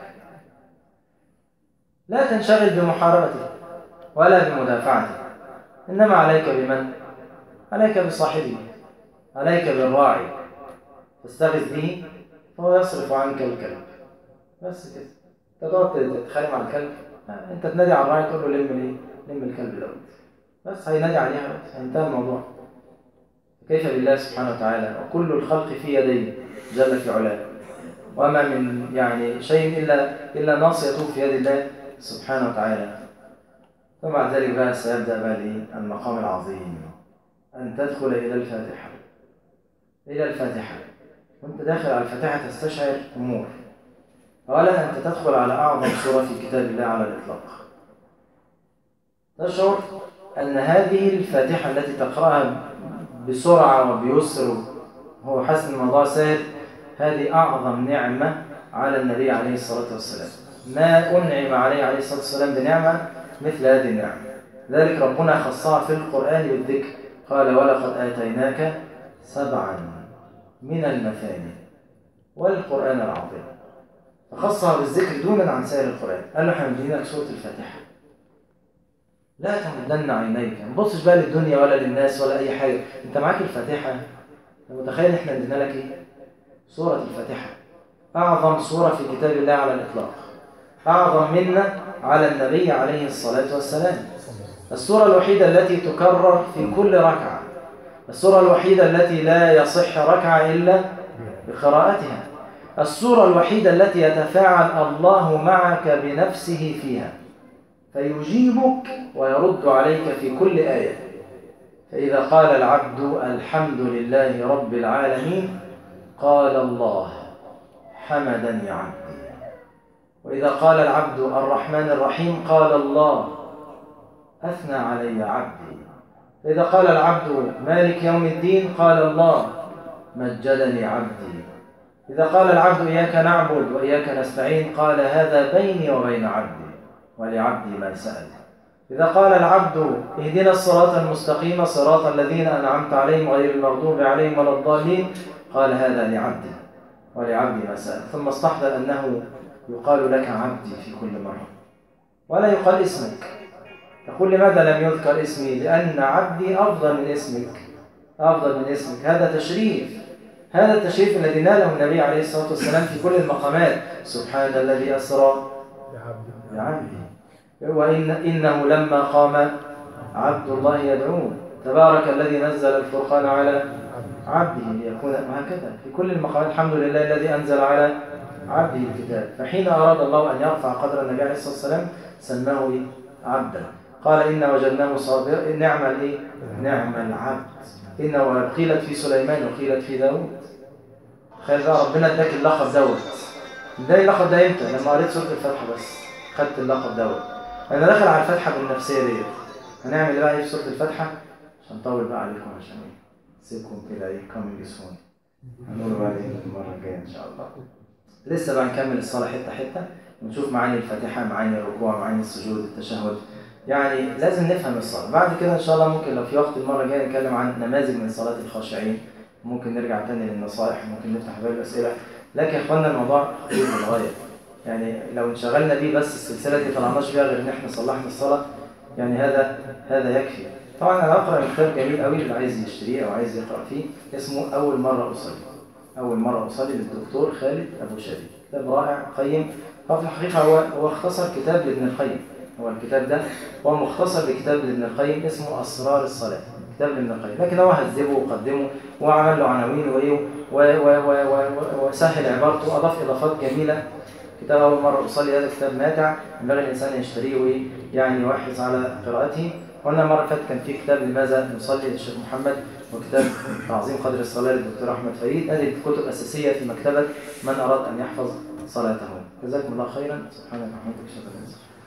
لا تنشغل بمحاربته ولا بمدافعته إنما عليك بمن؟ عليك بصاحبه عليك بالراعي فاستغث به فهو يصرف عنك الكلب بس كده تقعد تتخانق مع الكلب انت تنادي على الراعي تقول له لم الايه؟ لم الكلب دوت بس هينادي عليها بس هينتهي الموضوع كيف بالله سبحانه وتعالى وكل الخلق في يديه جل في علاه وما من يعني شيء إلا إلا ناصيته في يد الله سبحانه وتعالى ومع ذلك بقى سيبدأ بقى المقام العظيم أن تدخل إلى الفاتحة إلى الفاتحة وأنت داخل على الفاتحة تستشعر أمور أولا أنت تدخل على أعظم سورة في كتاب الله على الإطلاق تشعر أن هذه الفاتحة التي تقرأها بسرعة وبيسر هو حسن الموضوع سهل هذه أعظم نعمة على النبي عليه الصلاة والسلام ما أنعم عليه عليه الصلاة والسلام بنعمة مثل هذه النعمة ذلك ربنا خصها في القرآن بالذكر قال ولقد آتيناك سبعا من المثاني والقرآن العظيم فخصها بالذكر دونا عن سائر القرآن قال له احنا مدينك سورة الفاتحة لا تمدن عينيك ما تبصش بقى للدنيا ولا للناس ولا أي حاجة أنت معاك الفاتحة أنت متخيل احنا ادينا لك إيه؟ سورة الفاتحة أعظم سورة في كتاب الله على الإطلاق أعظم منا على النبي عليه الصلاة والسلام السورة الوحيدة التي تكرر في كل ركعة السورة الوحيدة التي لا يصح ركعة إلا بقراءتها السورة الوحيدة التي يتفاعل الله معك بنفسه فيها فيجيبك ويرد عليك في كل آية فإذا قال العبد الحمد لله رب العالمين قال الله حمدني عبدي وإذا قال العبد الرحمن الرحيم قال الله أثنى علي عبدي فإذا قال العبد مالك يوم الدين قال الله مجدني عبدي إذا قال العبد إياك نعبد وإياك نستعين قال هذا بيني وبين عبدي ولعبدي ما سأل إذا قال العبد اهدنا الصراط المستقيم صراط الذين أنعمت عليهم غير المغضوب عليهم ولا الضالين قال هذا لعبدي ولعبدي ما سأل ثم استحضر أنه يقال لك عبدي في كل مرة ولا يقال اسمك تقول لماذا لم يذكر اسمي لأن عبدي أفضل من اسمك أفضل من اسمك هذا تشريف هذا التشريف الذي ناله النبي عليه الصلاة والسلام في كل المقامات سبحان الذي أسرى بعبده وإن إنه لما قام عبد الله يدعوه تبارك الذي نزل الفرقان على عبده ليكون وهكذا في كل المقامات الحمد لله الذي أنزل على عبده الكتاب فحين أراد الله أن يرفع قدر النبي عليه الصلاة والسلام سماه عبدا قال إن وجدناه صابر نعم الإيه؟ نعم العبد إنه قيلت في سليمان وقيلت في داود تخيل بقى ربنا اداك اللقب دوت اداني اللقب ده امتى؟ لما قريت سورة الفاتحة بس خدت اللقب دوت أنا داخل على الفاتحة بالنفسية ديت هنعمل ايه بقى في سورة الفاتحة عشان نطول بقى عليكم عشان ايه سيبكم كده ايه كامل سون هنقول بقى المرة الجاية إن شاء الله لسه بقى نكمل الصلاة حتة حتة ونشوف معاني الفاتحة معاني الركوع معاني السجود التشهد يعني لازم نفهم الصلاة بعد كده إن شاء الله ممكن لو في وقت المرة الجاية نتكلم عن نماذج من صلاة الخاشعين ممكن نرجع تاني للنصائح ممكن نفتح باب الأسئلة لكن يا إخواننا الموضوع خطير للغاية يعني لو انشغلنا بيه بس السلسلة دي طلعناش فيها غير إن إحنا صلحنا الصلاة يعني هذا هذا يكفي طبعا أنا أقرأ كتاب جميل قوي اللي عايز يشتريه أو عايز يقرأ فيه اسمه أول مرة أصلي أول مرة أصلي للدكتور خالد أبو شادي كتاب رائع قيم هو في الحقيقة هو هو اختصر كتاب لابن القيم هو الكتاب ده هو مختصر لكتاب لابن القيم اسمه أسرار الصلاة كتاب لابن القيم لكن هو هذبه وقدمه وعمل له عناوين وإيه وسهل عبارته وأضاف إضافات جميلة كتاب أول مرة أصلي هذا كتاب ماتع ينبغي الإنسان يشتريه ويعني يحرص على قراءته قلنا مرة فاتت كان في كتاب لماذا نصلي للشيخ محمد وكتاب تعظيم قدر الصلاة للدكتور أحمد فريد هذه كتب أساسية في مكتبة من أراد أن يحفظ صلاته جزاكم الله خيرا سبحانك وبحمدك اشهد ان لا اله الا انت